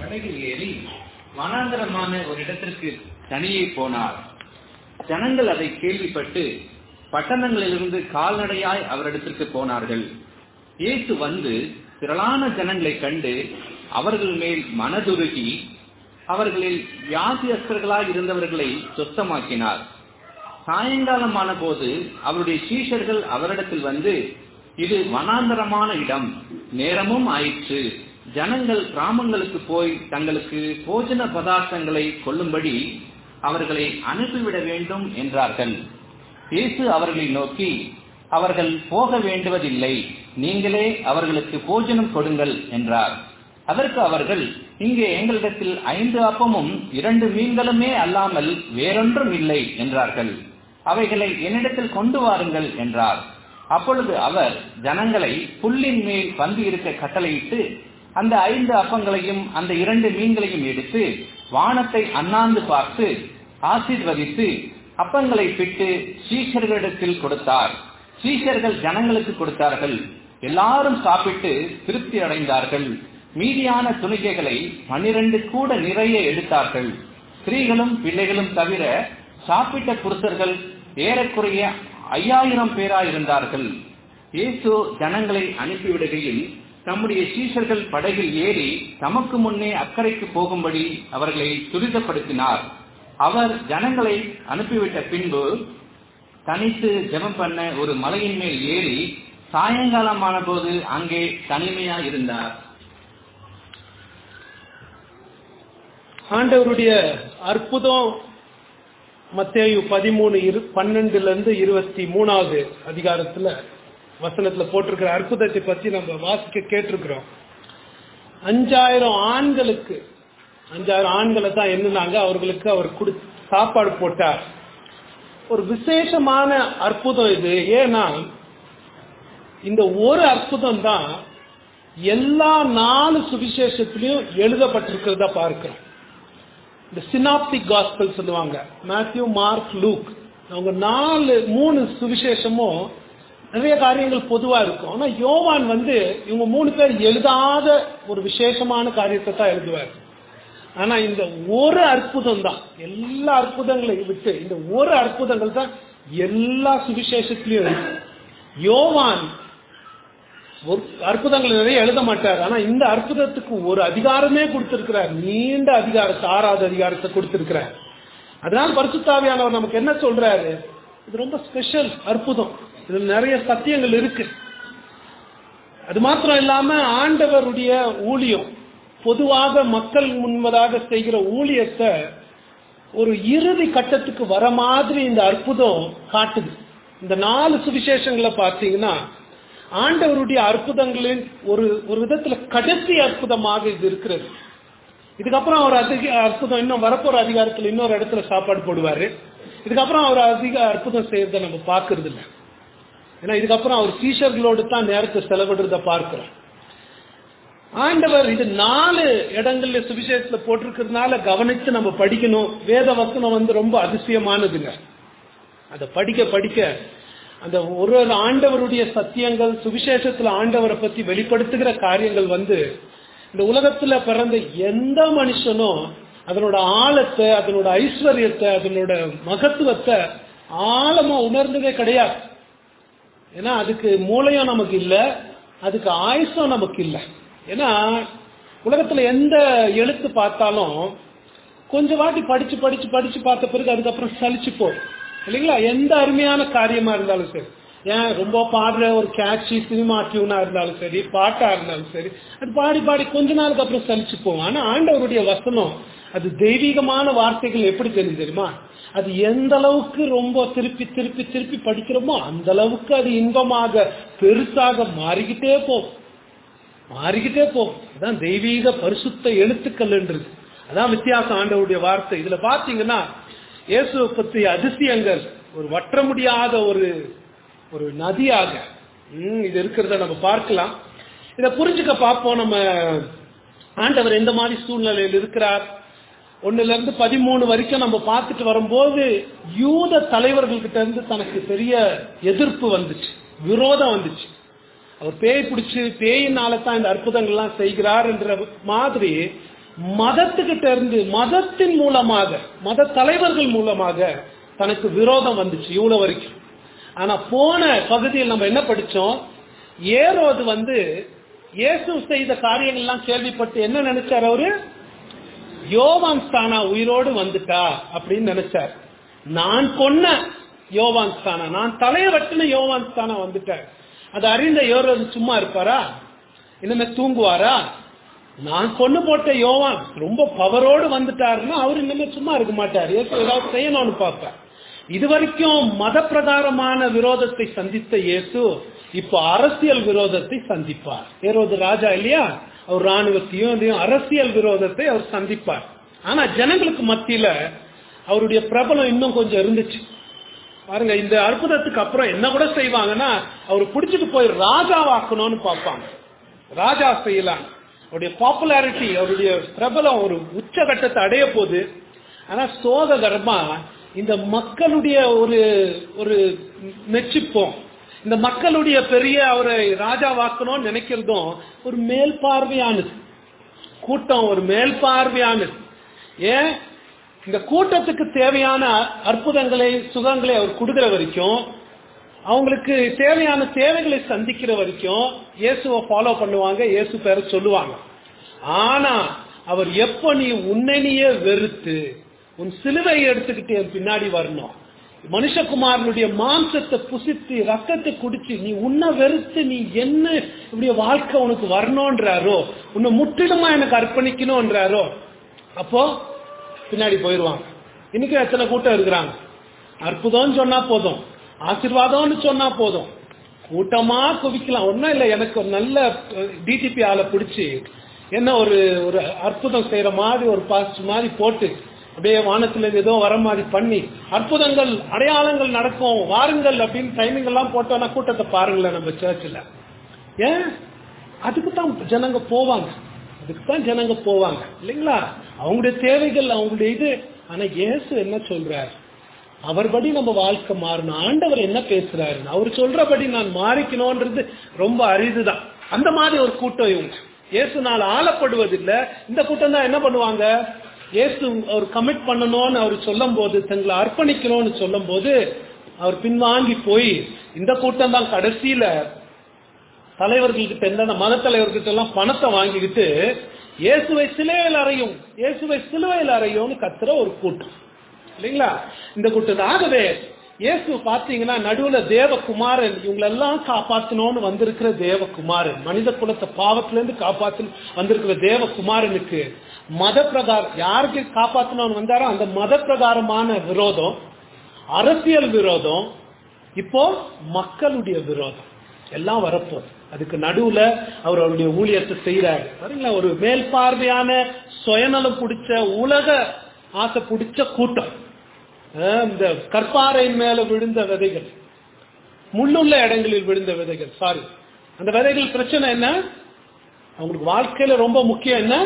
படகில் ஏறி வனாந்தரமான ஒரு இடத்திற்கு தனியே போனார் ஜனங்கள் அதை கேள்விப்பட்டு பட்டணங்களிலிருந்து கால்நடையாய் அவரிடத்திற்கு போனார்கள் இயேசு வந்து திரளான ஜனங்களை கண்டு அவர்கள் மேல் மனதுருகி அவர்களில் வியாதியஸ்தர்களாய் இருந்தவர்களை சொத்தமாக்கினார் சாயங்காலமான போது அவருடைய சீஷர்கள் அவரிடத்தில் வந்து இது வனாந்தரமான இடம் நேரமும் ஆயிற்று ஜனங்கள் கிராமங்களுக்கு போய் தங்களுக்கு போஜன பதார்த்தங்களை கொள்ளும்படி அவர்களை அனுப்பிவிட வேண்டும் என்றார்கள் இயேசு அவர்களை நோக்கி அவர்கள் போக வேண்டுவதில்லை நீங்களே அவர்களுக்கு போஜனம் கொடுங்கள் என்றார் அதற்கு அவர்கள் இங்கே எங்களிடத்தில் ஐந்து அப்பமும் இரண்டு மீன்களுமே அல்லாமல் வேறொன்றும் இல்லை என்றார்கள் அவைகளை என்னிடத்தில் கொண்டு வாருங்கள் என்றார் அப்பொழுது அவர் ஜனங்களை புல்லின் மேல் பந்து இருக்க கட்டளையிட்டு அந்த ஐந்து அப்பங்களையும் அந்த இரண்டு மீன்களையும் எடுத்து வானத்தை அண்ணாந்து பார்த்து ஆசீர்வதித்து அப்பங்களை பிட்டு சீஷர்களிடத்தில் கொடுத்தார் சீஷர்கள் ஜனங்களுக்கு கொடுத்தார்கள் எல்லாரும் சாப்பிட்டு திருப்தி அடைந்தார்கள் மீதியான துணிக்கைகளை பன்னிரண்டு கூட நிறைய எடுத்தார்கள் ஸ்திரீகளும் பிள்ளைகளும் தவிர சாப்பிட்ட புருஷர்கள் ஏறக்குறைய ஐயாயிரம் பேராயிருந்தார்கள் இயேசு ஜனங்களை அனுப்பிவிடுகையில் தம்முடைய சீஷர்கள் படகில் ஏறி தமக்கு முன்னே அக்கறைக்கு போகும்படி அவர்களை துரிதப்படுத்தினார் அவர் ஜனங்களை அனுப்பிவிட்ட பின்பு தனித்து ஜெபம் பண்ண ஒரு மலையின் மேல் ஏறி சாயங்காலமான போது அங்கே தனிமையா இருந்தார் ஆண்டவருடைய அற்புதம் மத்தேயு பதிமூணு இரு பன்னெண்டுல இருந்து இருபத்தி மூணாவது அதிகாரத்துல வசனத்துல போட்டிருக்கிற அற்புதத்தை பத்தி நம்ம வாசிக்க கேட்டிருக்கிறோம் அஞ்சாயிரம் ஆண்களுக்கு அஞ்சாயிரம் ஆண்களை தான் என்னன்னாங்க அவர்களுக்கு அவர் கொடு சாப்பாடு போட்டார் ஒரு விசேஷமான அற்புதம் இது ஏன்னா இந்த ஒரு அற்புதம் தான் எல்லா நாலு சுவிசேஷத்திலையும் எழுதப்பட்டிருக்கிறத பார்க்கிறோம் இந்த சினாப்டிக் காஸ்பல் சொல்லுவாங்க மேத்யூ மார்க் லூக் அவங்க நாலு மூணு சுவிசேஷமும் நிறைய காரியங்கள் பொதுவா இருக்கும் ஆனா யோவான் வந்து இவங்க மூணு பேர் எழுதாத ஒரு விசேஷமான காரியத்தை தான் எழுதுவார் ஆனா இந்த ஒரு அற்புதம் தான் எல்லா அற்புதங்களையும் விட்டு இந்த ஒரு அற்புதங்கள் தான் எல்லா சுவிசேஷத்திலையும் இருக்கு யோவான் ஒரு அற்புதங்கள் நிறைய எழுத மாட்டார் ஆனா இந்த அற்புதத்துக்கு ஒரு அதிகாரமே கொடுத்திருக்கிறார் நீண்ட அதிகாரத்தை ஆறாவது அதிகாரத்தை கொடுத்திருக்கிறார் அதனால பரிசுத்தாவியானவர் நமக்கு என்ன சொல்றாரு இது ரொம்ப ஸ்பெஷல் அற்புதம் இதுல நிறைய சத்தியங்கள் இருக்கு அது மாத்திரம் இல்லாம ஆண்டவருடைய ஊழியம் பொதுவாக மக்கள் முன்பதாக செய்கிற ஊழியத்தை ஒரு இறுதி கட்டத்துக்கு வர மாதிரி இந்த அற்புதம் காட்டுது இந்த நாலு சுவிசேஷங்களை பார்த்தீங்கன்னா ஆண்டவருடைய அற்புதங்களின் ஒரு ஒரு விதத்துல கடைசி அற்புதமாக இது இருக்கிறது இதுக்கப்புறம் அவர் அதிக அற்புதம் இன்னும் வரப்போற அதிகாரத்துல இன்னொரு இடத்துல சாப்பாடு போடுவாரு இதுக்கப்புறம் அவர் அதிக அற்புதம் செய்யறதை நம்ம பார்க்கறது இல்லை ஏன்னா இதுக்கப்புறம் அவர் சீஷர்களோடு தான் நேரத்தை செலவிடுறத பார்க்கிறோம் ஆண்டவர் இது நாலு இடங்கள்ல சுவிசேஷத்துல போட்டிருக்கிறதுனால கவனித்து நம்ம படிக்கணும் வேத வசனம் வந்து ரொம்ப அதிசயமானதுங்க அதை படிக்க படிக்க அந்த ஒரு ஒரு ஆண்டவருடைய சத்தியங்கள் சுவிசேஷத்துல ஆண்டவரை பத்தி வெளிப்படுத்துகிற காரியங்கள் வந்து இந்த உலகத்துல பிறந்த எந்த மனுஷனும் அதனோட ஆழத்தை அதனோட ஐஸ்வர்யத்தை அதனோட மகத்துவத்தை ஆழமா உணர்ந்ததே கிடையாது ஏன்னா அதுக்கு மூளையும் நமக்கு இல்லை அதுக்கு ஆயுசம் நமக்கு இல்லை ஏன்னா உலகத்துல எந்த எழுத்து பார்த்தாலும் கொஞ்சம் வாட்டி படிச்சு படிச்சு படிச்சு பார்த்த பிறகு அதுக்கப்புறம் சலிச்சு போகும் இல்லைங்களா எந்த அருமையான காரியமா இருந்தாலும் சரி ஏன் ரொம்ப பாடுற ஒரு கேட்சி சினிமா டியூனா இருந்தாலும் சரி பாட்டா இருந்தாலும் சரி அது பாடி பாடி கொஞ்ச நாளுக்கு அப்புறம் சலிச்சு போகும் ஆனா ஆண்டவருடைய வசனம் அது தெய்வீகமான வார்த்தைகள் எப்படி தெரியும் தெரியுமா அது எந்த அளவுக்கு ரொம்ப திருப்பி திருப்பி திருப்பி படிக்கிறோமோ அந்த அளவுக்கு அது இன்பமாக பெருசாக மாறிக்கிட்டே போகும் மாறிக்கிட்டே போகும் அதான் தெய்வீக பரிசுத்த எழுத்துக்கள்ன்றது அதான் வித்தியாசம் ஆண்டவருடைய வார்த்தை இதுல பாத்தீங்கன்னா இயேசுவை பற்றி அதிசயங்கள் ஒரு வற்ற முடியாத ஒரு ஒரு நதியாக ம், இது இருக்கிறத நம்ம பார்க்கலாம் இதை புரிஞ்சுக்க பார்ப்போம் நம்ம ஆண்டவர் எந்த மாதிரி சூழ்நிலையில் இருக்கிறார் ஒண்ணுல இருந்து பதிமூணு வரைக்கும் நம்ம பார்த்துட்டு வரும்போது யூத தலைவர்கள் கிட்ட இருந்து தனக்கு பெரிய எதிர்ப்பு வந்துச்சு விரோதம் வந்துச்சு அவர் பேய் பிடிச்சு பேயினால தான் இந்த அற்புதங்கள்லாம் செய்கிறார் என்ற மாதிரி மதத்துக்கிட்ட இருந்து மதத்தின் மூலமாக மத தலைவர்கள் மூலமாக தனக்கு விரோதம் வந்துச்சு இவ்வளவு வரைக்கும் ஆனா போன பகுதியில் நம்ம என்ன படிச்சோம் ஏரோது வந்து இயேசு செய்த காரியங்கள்லாம் கேள்விப்பட்டு என்ன நினைச்சார் அவரு யோவான் ஸ்தானா உயிரோடு வந்துட்டா அப்படின்னு நினைச்சார் நான் கொன்ன யோவான் ஸ்தானா நான் தலையை வெட்டின யோவான் ஸ்தானா வந்துட்டார் அது அறிந்த யோரோது சும்மா இருப்பாரா இனிமே தூங்குவாரா நான் கொண்டு போட்ட யோவான் ரொம்ப பவரோடு வந்துட்டாருன்னா அவர் இனிமே சும்மா இருக்க மாட்டார் ஏசு ஏதாவது செய்யணும்னு பார்ப்பார் இது வரைக்கும் மத பிரகாரமான விரோதத்தை சந்தித்த இயேசு இப்போ அரசியல் விரோதத்தை சந்திப்பார் ஏரோது ராஜா இல்லையா அவர் ராணுவத்தையும் இதையும் அரசியல் விரோதத்தை அவர் சந்திப்பார் ஆனா ஜனங்களுக்கு மத்தியில அவருடைய பிரபலம் இன்னும் கொஞ்சம் இருந்துச்சு பாருங்க இந்த அற்புதத்துக்கு அப்புறம் என்ன கூட செய்வாங்கன்னா அவர் பிடிச்சிட்டு போய் ராஜாவாக்கணும்னு பார்ப்பாங்க ராஜா செய்யலாம் அவருடைய பாப்புலாரிட்டி அவருடைய பிரபலம் ஒரு உச்சகட்டத்தை அடைய போகுது ஆனா சோககரமா இந்த மக்களுடைய ஒரு ஒரு மெச்சிப்போம் இந்த மக்களுடைய பெரிய அவரை ராஜாவாக்கணும்னு நினைக்கிறதும் ஒரு மேல் பார்வையானது கூட்டம் ஒரு மேல் பார்வையானது ஏன் இந்த கூட்டத்துக்கு தேவையான அற்புதங்களை சுகங்களை அவர் கொடுக்கிற வரைக்கும் அவங்களுக்கு தேவையான தேவைகளை சந்திக்கிற வரைக்கும் இயேசுவை ஃபாலோ பண்ணுவாங்க இயேசு பேரை சொல்லுவாங்க ஆனா அவர் எப்ப நீ உன்னையே வெறுத்து உன் சிலுவை எடுத்துக்கிட்டு என் பின்னாடி வரணும் மனுஷகுமாரனுடைய மாம்சத்தை புசித்து ரத்தத்தை குடிச்சு நீ உன்னை வெறுத்து நீ என்ன இப்படி வாழ்க்கை உனக்கு வரணும்ன்றாரோ உன்னை முற்றிலுமா எனக்கு அர்ப்பணிக்கணும்ன்றாரோ அப்போ பின்னாடி போயிடுவாங்க இன்னைக்கு எத்தனை கூட்டம் இருக்கிறாங்க அற்புதம்னு சொன்னா போதும் ஆசீர்வாதம்னு சொன்னா போதும் கூட்டமா குவிக்கலாம் ஒன்றும் இல்லை எனக்கு ஒரு நல்ல டிடிபி ஆளை பிடிச்சி என்ன ஒரு ஒரு அற்புதம் செய்யற மாதிரி ஒரு பாஸ்ட் மாதிரி போட்டு அப்படியே வானத்துல ஏதோ வர மாதிரி பண்ணி அற்புதங்கள் அடையாளங்கள் நடக்கும் வாருங்கள் அப்படின்னு டைமிங் எல்லாம் போட்டோன்னா கூட்டத்தை பாருங்களேன் நம்ம சர்ச்சில் ஏன் அதுக்கு தான் ஜனங்க போவாங்க அதுக்கு தான் ஜனங்க போவாங்க இல்லைங்களா அவங்களுடைய தேவைகள் அவங்களுடைய இது ஆனா இயேசு என்ன சொல்றாரு அவர்படி நம்ம வாழ்க்கை மாறணும் ஆண்டவர் என்ன பேசுறாரு அவர் சொல்றபடி நான் மாறிக்கணும்ன்றது ரொம்ப அரிதுதான் அந்த மாதிரி ஒரு கூட்டம் இவங்க இயேசுனால் ஆளப்படுவதில்லை இந்த கூட்டம் தான் என்ன பண்ணுவாங்க இயேசு அவர் கமிட் பண்ணணும்னு அவர் சொல்லும் போது தங்களை அர்ப்பணிக்கணும்னு சொல்லும் போது அவர் பின்வாங்கி போய் இந்த கூட்டம் தான் கடைசியில தலைவர்கள்கிட்ட இருந்த மத தலைவர்கிட்ட எல்லாம் பணத்தை வாங்கிக்கிட்டு இயேசுவை சிலுவையில் அறையும் இயேசுவை சிலுவையில் அறையும்னு கத்துற ஒரு கூட்டம் இல்லைங்களா இந்த கூட்டம் ஆகவே இயேசு பாத்தீங்கன்னா நடுவுல தேவகுமாரன் இவங்களெல்லாம் காப்பாத்தணும்னு வந்திருக்கிற தேவகுமாரன் மனித குலத்தை பாவத்துல இருந்து காப்பாத்து வந்திருக்கிற தேவகுமாரனுக்கு மத பிரகாரம் யாருக்கு காப்பாத்தணும்னு வந்தாரோ அந்த மத பிரகாரமான விரோதம் அரசியல் விரோதம் இப்போ மக்களுடைய விரோதம் எல்லாம் வரப்போகுது அதுக்கு நடுவுல அவர் அவருடைய ஊழியத்தை செய்யறாரு சரிங்களா ஒரு மேல் பார்வையான சுயநலம் பிடிச்ச உலக ஆசை பிடிச்ச கூட்டம் இந்த கற்பாறையின் மேல விழுந்த விதைகள் முள்ளுள்ள இடங்களில் விழுந்த விதைகள் சாரி அந்த விதைகள் பிரச்சனை என்ன அவங்களுக்கு வாழ்க்கையில ரொம்ப முக்கியம் என்ன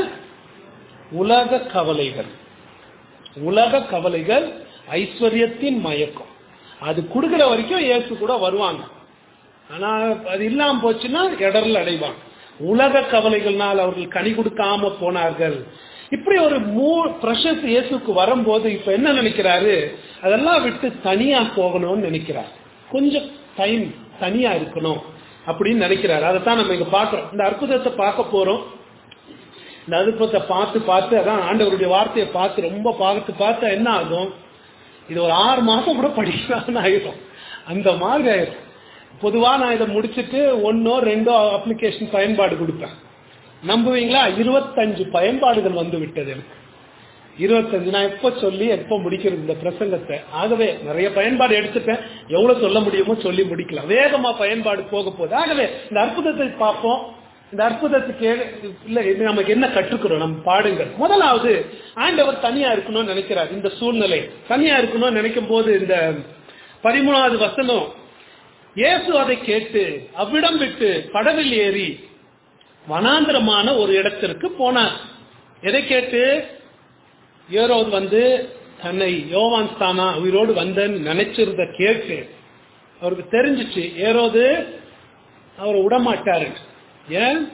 உலக கவலைகள் உலக கவலைகள் ஐஸ்வர்யத்தின் மயக்கம் அது கொடுக்கிற வரைக்கும் இயேசு கூட வருவாங்க ஆனா அது இல்லாம போச்சுன்னா இடர்ல அடைவாங்க உலக கவலைகள்னால் அவர்கள் கனி கொடுக்காம போனார்கள் இப்படி ஒரு மூ பிரஷஸ் இயேசுக்கு வரும்போது இப்ப என்ன நினைக்கிறாரு அதெல்லாம் விட்டு தனியா போகணும்னு நினைக்கிறார் கொஞ்சம் டைம் தனியா இருக்கணும் அப்படின்னு நினைக்கிறாரு அதைத்தான் நம்ம இங்க பாக்குறோம் இந்த அற்புதத்தை பார்க்க போறோம் இந்த அற்புதத்தை பார்த்து பார்த்து அதான் ஆண்டவருடைய வார்த்தையை பார்த்து ரொம்ப பார்த்து பார்த்தா என்ன ஆகும் இது ஒரு ஆறு மாசம் கூட படிக்கலாம்னு ஆயிடும் அந்த மாதிரி ஆயிடும் பொதுவா நான் இதை முடிச்சுட்டு ஒன்னோ ரெண்டோ அப்ளிகேஷன் பயன்பாடு கொடுப்பேன் நம்புவீங்களா இருபத்தஞ்சு பயன்பாடுகள் வந்து விட்டது எனக்கு இருபத்தஞ்சு நான் எப்ப சொல்லி எப்ப முடிக்கிறது இந்த பிரசங்கத்தை ஆகவே நிறைய பயன்பாடு எடுத்துட்டேன் எவ்வளவு சொல்ல முடியுமோ சொல்லி முடிக்கலாம் வேகமா பயன்பாடு போக போகுது ஆகவே இந்த அற்புதத்தை பார்ப்போம் இந்த அற்புதத்துக்கு இல்ல இது நமக்கு என்ன கற்றுக்கிறோம் நம்ம பாடுங்கள் முதலாவது ஆண்டவர் தனியா இருக்கணும்னு நினைக்கிறார் இந்த சூழ்நிலை தனியா இருக்கணும்னு நினைக்கும் போது இந்த பதிமூணாவது வசனம் இயேசு அதை கேட்டு அவ்விடம் விட்டு படவில் ஏறி வனாந்திரமான ஒரு இடத்திற்கு போனார் எதை கேட்டு ஏரோது வந்து தன்னை யோவான் ஸ்தானா உயிரோடு வந்தன்னு நினைச்சிருந்த கேட்டு அவருக்கு தெரிஞ்சிச்சு ஏரோது அவரை விடமாட்டாரு ஏன்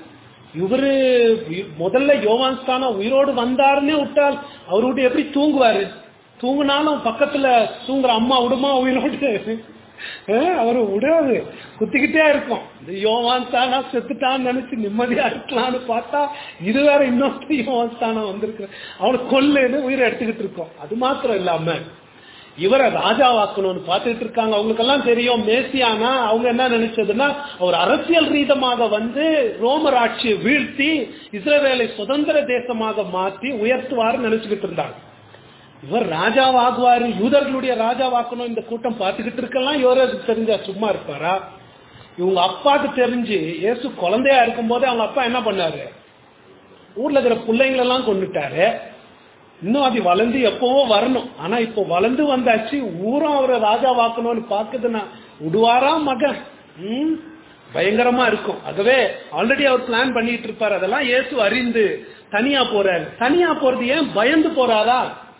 இவரு உயி- முதல்ல யோவான் ஸ்தானம் உயிரோடு வந்தாருன்னே விட்டால் அவரு விட்டு எப்படி தூங்குவாரு தூங்குனாலும் பக்கத்துல தூங்குற அம்மா விடுமா உயிரோடு அஹ், அவரு விடாது குத்திக்கிட்டே இருக்கும் இந்த யோவான் ஸ்தானா செத்துட்டான்னு நினைச்சு நிம்மதியா இருக்கலாம்னு பார்த்தா இது வேற இன்னொரு யோவான் ஸ்தானம் வந்திருக்கு அவனை கொல்லுன்னு உயிரை எடுத்துக்கிட்டு இருக்கோம் அது மாத்திரம் இல்லாம இவரை ராஜாவாக்கணும்னு பார்த்துட்டு இருக்காங்க அவங்களுக்கெல்லாம் தெரியும் மேசியானா அவங்க என்ன நினைச்சதுன்னா அவர் அரசியல் ரீதமாக வந்து ரோமர் ஆட்சியை வீழ்த்தி இஸ்ரவேலை சுதந்திர தேசமாக மாற்றி உயர்த்துவாருன்னு நினைச்சுக்கிட்டு இருந்தாங்க இவர் ராஜாவாகுவாரு யூதர்களுடைய ராஜாவாக்கணும் இந்த கூட்டம் பார்த்துக்கிட்டு இருக்கலாம் யோரதுக்கு தெரிஞ்சா சும்மா இருப்பாரா இவங்க அப்பாக்கு தெரிஞ்சு இயேசு குழந்தையா இருக்கும்போதே அவங்க அப்பா என்ன பண்ணாரு ஊர்ல இருக்கிற பிள்ளைங்களெல்லாம் கொண்டுட்டாரு இன்னும் அது வளர்ந்து எப்பவோ வரணும் ஆனா இப்போ வளர்ந்து வந்தாச்சு ஊரும் அவரை ராஜாவாக்கணும்னு பாக்குதுன்னா விடுவாரா மகன் ம், பயங்கரமா இருக்கும் ஆகவே ஆல்ரெடி அவர் பிளான் பண்ணிட்டு இருப்பாரு அதெல்லாம் இயேசு அறிந்து தனியா போறாரு தனியா போறது ஏன் பயந்து போறாரா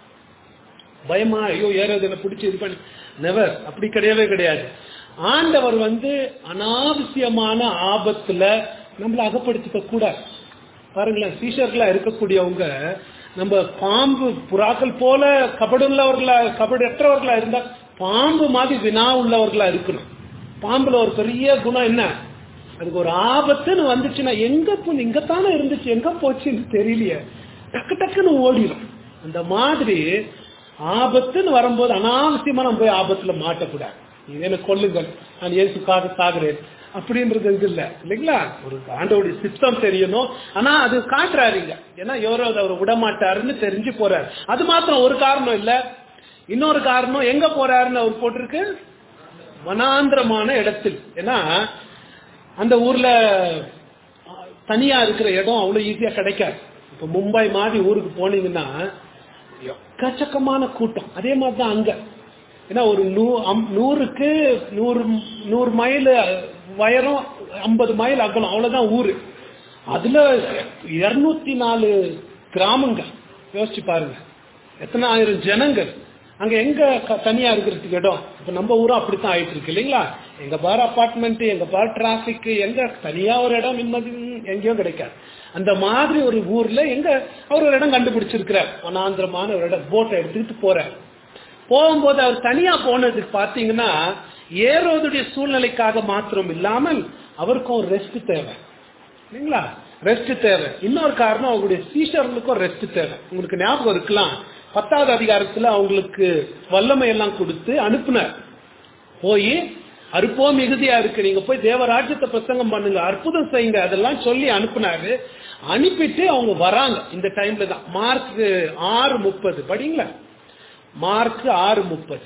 பயமா ஐயோ ஏறது என்ன பிடிச்சி இது பண்ணி நெவர் அப்படி கிடையவே கிடையாது ஆண்டவர் வந்து அனாவசியமான ஆபத்துல நம்மள அகப்படுத்திக்க கூடாது பாருங்களேன் சீஷர்களா இருக்கக்கூடியவங்க நம்ம பாம்பு புறாக்கள் போல கபடுள்ளவர்களா கபடற்றவர்களா இருந்தா பாம்பு மாதிரி வினா உள்ளவர்களா இருக்கணும் பாம்புல ஒரு பெரிய குணம் என்ன அதுக்கு ஒரு ஆபத்துன்னு வந்துச்சுன்னா எங்க போய் இங்கத்தானே இருந்துச்சு எங்க போச்சுன்னு தெரியலையே டக்கு டக்குன்னு ஓடிடும் அந்த மாதிரி ஆபத்துன்னு வரும்போது அனாவசியமா நம்ம போய் ஆபத்துல மாட்டக்கூடாது நீங்க என்ன கொல்லுங்கள் நான் இயேசுக்காக சாகுறேன் அப்படின்றது இது இல்ல இல்லைங்களா ஒரு ஆண்டோடைய சித்தம் தெரியணும் ஆனா அது காட்டுறாருங்க ஏன்னா எவரோ அவர் விட மாட்டாருன்னு தெரிஞ்சு போறாரு அது மாத்திரம் ஒரு காரணம் இல்ல இன்னொரு காரணம் எங்க போறாருன்னு அவர் போட்டிருக்கு வனாந்திரமான இடத்தில் ஏன்னா அந்த ஊர்ல அஹ், தனியா இருக்கிற இடம் அவ்வளவு ஈஸியா கிடைக்காது இப்ப மும்பை மாதிரி ஊருக்கு போனீங்கன்னா எக்கச்சக்கமான கூட்டம் அதே மாதிரி தான் அங்க ஏன்னா ஒரு நூ அம்- நூறுக்கு நூறு நூறு மைல் உயரம் ஐம்பது மைல் அகலம் அவ்வளவுதான் ஊரு அதுல இருநூத்தி நாலு கிராமங்கள் யோசிச்சு பாருங்க எத்தனை ஆயிரம் ஜனங்கள் அங்க எங்க க- தனியா இருக்கிறதுக்கு இடம் இப்ப நம்ம ஊரும் அப்படித்தான் ஆயிட்டு இருக்கு இல்லைங்களா எங்க பார் அபார்ட்மெண்ட் எங்க பார் டிராபிக் எங்க தனியா ஒரு இடம் நிம்மதி ம், எங்கேயும் கிடைக்காது அந்த மாதிரி ஒரு ஊர்ல எங்க அவர் ஒரு இடம் கண்டுபிடிச்சிருக்கிறார் வனாந்திரமான ஒரு இடம் போட்டை எடுத்துக்கிட்டு போறார் போகும்போது அவர் தனியா போனதுக்கு பாத்தீங்கன்னா ஏறோதுடைய சூழ்நிலைக்காக மாத்திரம் இல்லாமல் அவருக்கும் ஒரு ரெஸ்ட் தேவை இல்லைங்களா ரெஸ்ட் தேவை இன்னொரு காரணம் அவங்களுடைய சீஷர்களுக்கும் ரெஸ்ட் தேவை உங்களுக்கு ஞாபகம் இருக்கலாம் பத்தாவது அதிகாரத்துல அவங்களுக்கு வல்லமை எல்லாம் கொடுத்து அனுப்புனார் போய் அற்போ மிகுதியா இருக்கு நீங்க போய் தேவராஜ்யத்தை பிரசங்கம் பண்ணுங்க அற்புதம் செய்யுங்க அதெல்லாம் சொல்லி அனுப்புனாரு அனுப்பிட்டு அவங்க வராங்க இந்த டைம்ல தான் மார்க் ஆறு முப்பது படிங்களா மார்க் ஆறு முப்பது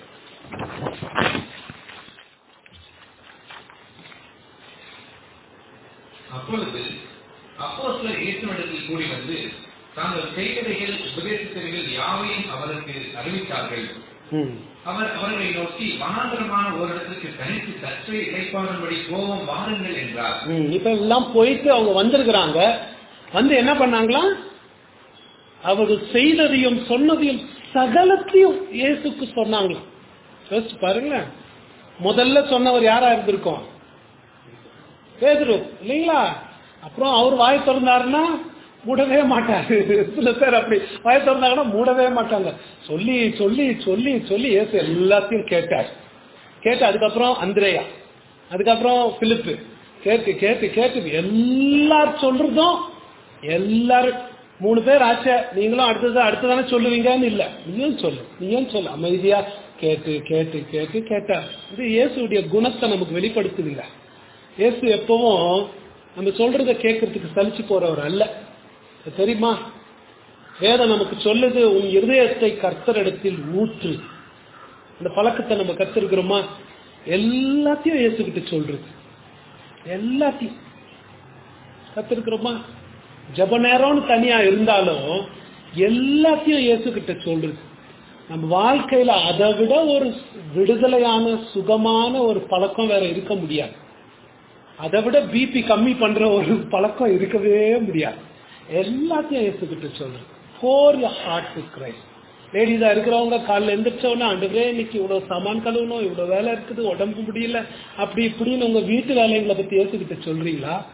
அப்பொழுது அப்போஸ்தலர் இயேசுவிடத்தில் கூடி வந்து தாங்கள் செய்தவைகள் உபதேசித்தவைகள் யாவையும் அவருக்கு அறிவித்தார்கள் ம். அவர் அவர்களை நோக்கி வனாந்தரமான ஓரிடத்திற்கு தனித்து சற்றே இடைப்பாடும்படி போவோம் வாருங்கள் என்றார் ம், இப்ப எல்லாம் போயிட்டு அவங்க வந்திருக்கிறாங்க வந்து என்ன பண்ணாங்களா அவர்கள் செய்ததையும் சொன்னதையும் சகலத்தையும் இயேசுக்கு சொன்னாங்களாம் யோசிச்சு பாருங்களேன் முதல்ல சொன்னவர் யாரா இருந்திருக்கும் பேதுரு இல்லைங்களா அப்புறம் அவர் வாய் திறந்தாருன்னா மூடவே மாட்டாரு சில பேர் அப்படி வாய் திறந்தாங்கன்னா மூடவே மாட்டாங்க சொல்லி சொல்லி சொல்லி சொல்லி இயேசு எல்லாத்தையும் கேட்டார் கேட்டு அதுக்கப்புறம் அந்திரேயா அதுக்கப்புறம் பிலிப்பு கேட்டு கேட்டு கேட்டு எல்லாரும் சொல்றதும் எல்லாரும் மூணு பேர் ஆச்சே நீங்களும் அடுத்தது அடுத்ததானே சொல்லுவீங்கன்னு இல்ல நீயும் சொல்லு நீயும் சொல்லு அமைதியா கேட்டு கேட்டு கேட்டு கேட்டா இது இயேசுடைய குணத்தை நமக்கு வெளிப்படுத்துதுங்க இயேசு எப்பவும் நம்ம சொல்றத கேட்கறதுக்கு சலிச்சு போறவர் அல்ல அது தெரியுமா வேதம் நமக்கு சொல்லுது உன் இருதயத்தை கர்த்தரிடத்தில் ஊற்று இந்த பழக்கத்தை நம்ம கத்திருக்கிறோமா எல்லாத்தையும் இயேசுகிட்ட சொல்றது எல்லாத்தையும் கத்திருக்கிறோமா ஜப நேரம்னு தனியா இருந்தாலும் எல்லாத்தையும் இயேசுகிட்ட சொல்றது நம்ம வாழ்க்கையில அதை விட ஒரு விடுதலையான சுகமான ஒரு பழக்கம் வேற இருக்க முடியாது அதை விட பிபி கம்மி பண்ற ஒரு பழக்கம் இருக்கவே முடியாது எல்லாத்தையும் இயேசுகிட்ட சொல்றேன் ஃபோர் ஹார்ட் டு கிரைஸ்ட் லேடிஸா இருக்கிறவங்க காலைல எந்திரிச்சவொடனே ஆண்டவரே இன்னைக்கு இவ்வளவு சாமான் கழுவணும் இவ்வளவு வேலை இருக்குது உடம்பு முடியல அப்படி இப்படின்னு உங்க வீட்டு வேலைகளை பத்தி இயேசுகிட்ட சொல்றீங்களா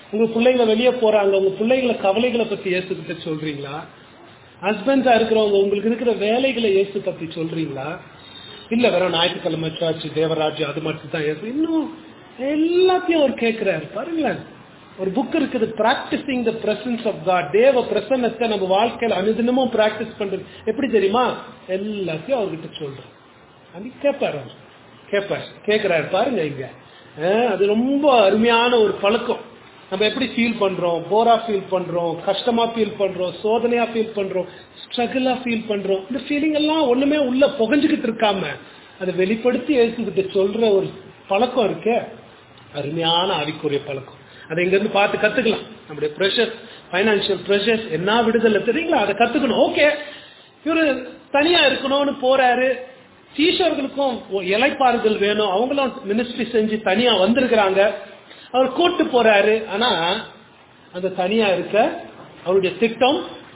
உங்க பிள்ளைங்க வெளியே போறாங்க உங்க பிள்ளைங்கள கவலைகளை பத்தி இயேசுகிட்ட சொல்றீங்களா ஹஸ்பண்டா இருக்கிறவங்க உங்களுக்கு இருக்கிற வேலைகளை இயேசு பத்தி சொல்றீங்களா இல்ல வெறும் ஞாயிற்றுக்கிழமை சர்ச் தேவராஜ்யம் அது மட்டும் தான் இயேசு இன்னும் எல்லாத்தையும் அவர் கேட்கிறாரு பாருங்களேன் ஒரு புக் இருக்குது practicing the presence of God தேவ பிரசன்னத்தை நம்ம வாழ்க்கையில அனுதினமும் பிராக்டிஸ் பண்றது எப்படி தெரியுமா எல்லாத்தையும் அவர்கிட்ட சொல்றோம் அது கேட்பாரு அவர் கேட்பார் கேட்கிறாரு பாருங்க இங்க அஹ், அது ரொம்ப அருமையான ஒரு பழக்கம் நம்ம எப்படி ஃபீல் பண்றோம் போரா ஃபீல் பண்றோம் கஷ்டமா ஃபீல் பண்றோம் சோதனையா ஃபீல் பண்றோம் ஸ்ட்ரகிளா ஃபீல் பண்றோம் இந்த ஃபீலிங் எல்லாம் ஒண்ணுமே உள்ள புகஞ்சுக்கிட்டு இருக்காம அதை வெளிப்படுத்தி எழுத்துக்கிட்டு சொல்ற ஒரு பழக்கம் இருக்கே அருமையான ஆவிக்குரிய பழக்கம் அதை இங்க இருந்து பார்த்து கத்துக்கலாம் நம்முடைய ப்ரெஷர் ஃபைனான்சியல் ப்ரெஷர்ஸ் என்ன விடுதலை தெரியுங்களா அதை கத்துக்கணும் ஓகே இவரு தனியா இருக்கணும்னு போறாரு சீஷர்களுக்கும் ஒ- இளைப்பாறுதல் வேணும் அவங்களும் மினிஸ்ட்ரி செஞ்சு தனியா வந்திருக்கிறாங்க அவர் கூட்டு போறாரு ஆனா அந்த தனியா இருக்க அவருடைய திட்டம்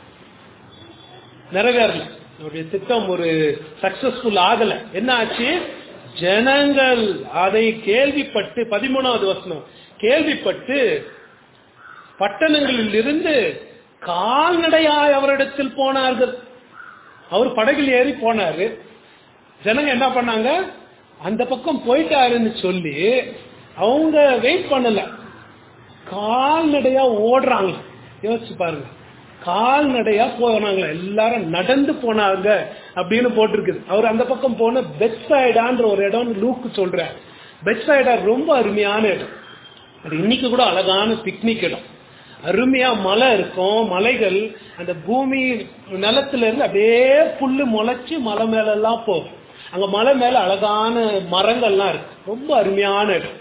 நிறைவேறல அவருடைய திட்டம் ஒரு சக்சஸ்ஃபுல் ஆகல என்ன ஆச்சு ஜனங்கள் அதை கேள்விப்பட்டு பதிமூணாவது வசனம் கேள்விப்பட்டு பட்டணங்களில் இருந்து கால்நடையாய் அவரிடத்தில் போனார்கள் அவர் படகில் ஏறி போனாரு ஜனங்க என்ன பண்ணாங்க அந்த பக்கம் போயிட்டாருன்னு சொல்லி அவங்க வெயிட் பண்ணல கால்நடையா ஓடுறாங்க யோசிச்சு பாருங்க கால்நடையா போனாங்க எல்லாரும் நடந்து போனாங்க அப்படின்னு போட்டிருக்குது அவர் அந்த பக்கம் போன பெட்சைடான்ற ஒரு இடம் லூக்கு சொல்ற பெட்சைடா ரொம்ப அருமையான இடம் அது இன்னைக்கு கூட அழகான பிக்னிக் இடம் அருமையா மலை இருக்கும் மலைகள் அந்த பூமி நிலத்துல இருந்து அப்படியே புல்லு முளைச்சு மலை மேல எல்லாம் போகும் அங்க மலை மேல அழகான மரங்கள்லாம் இருக்கு ரொம்ப அருமையான இடம்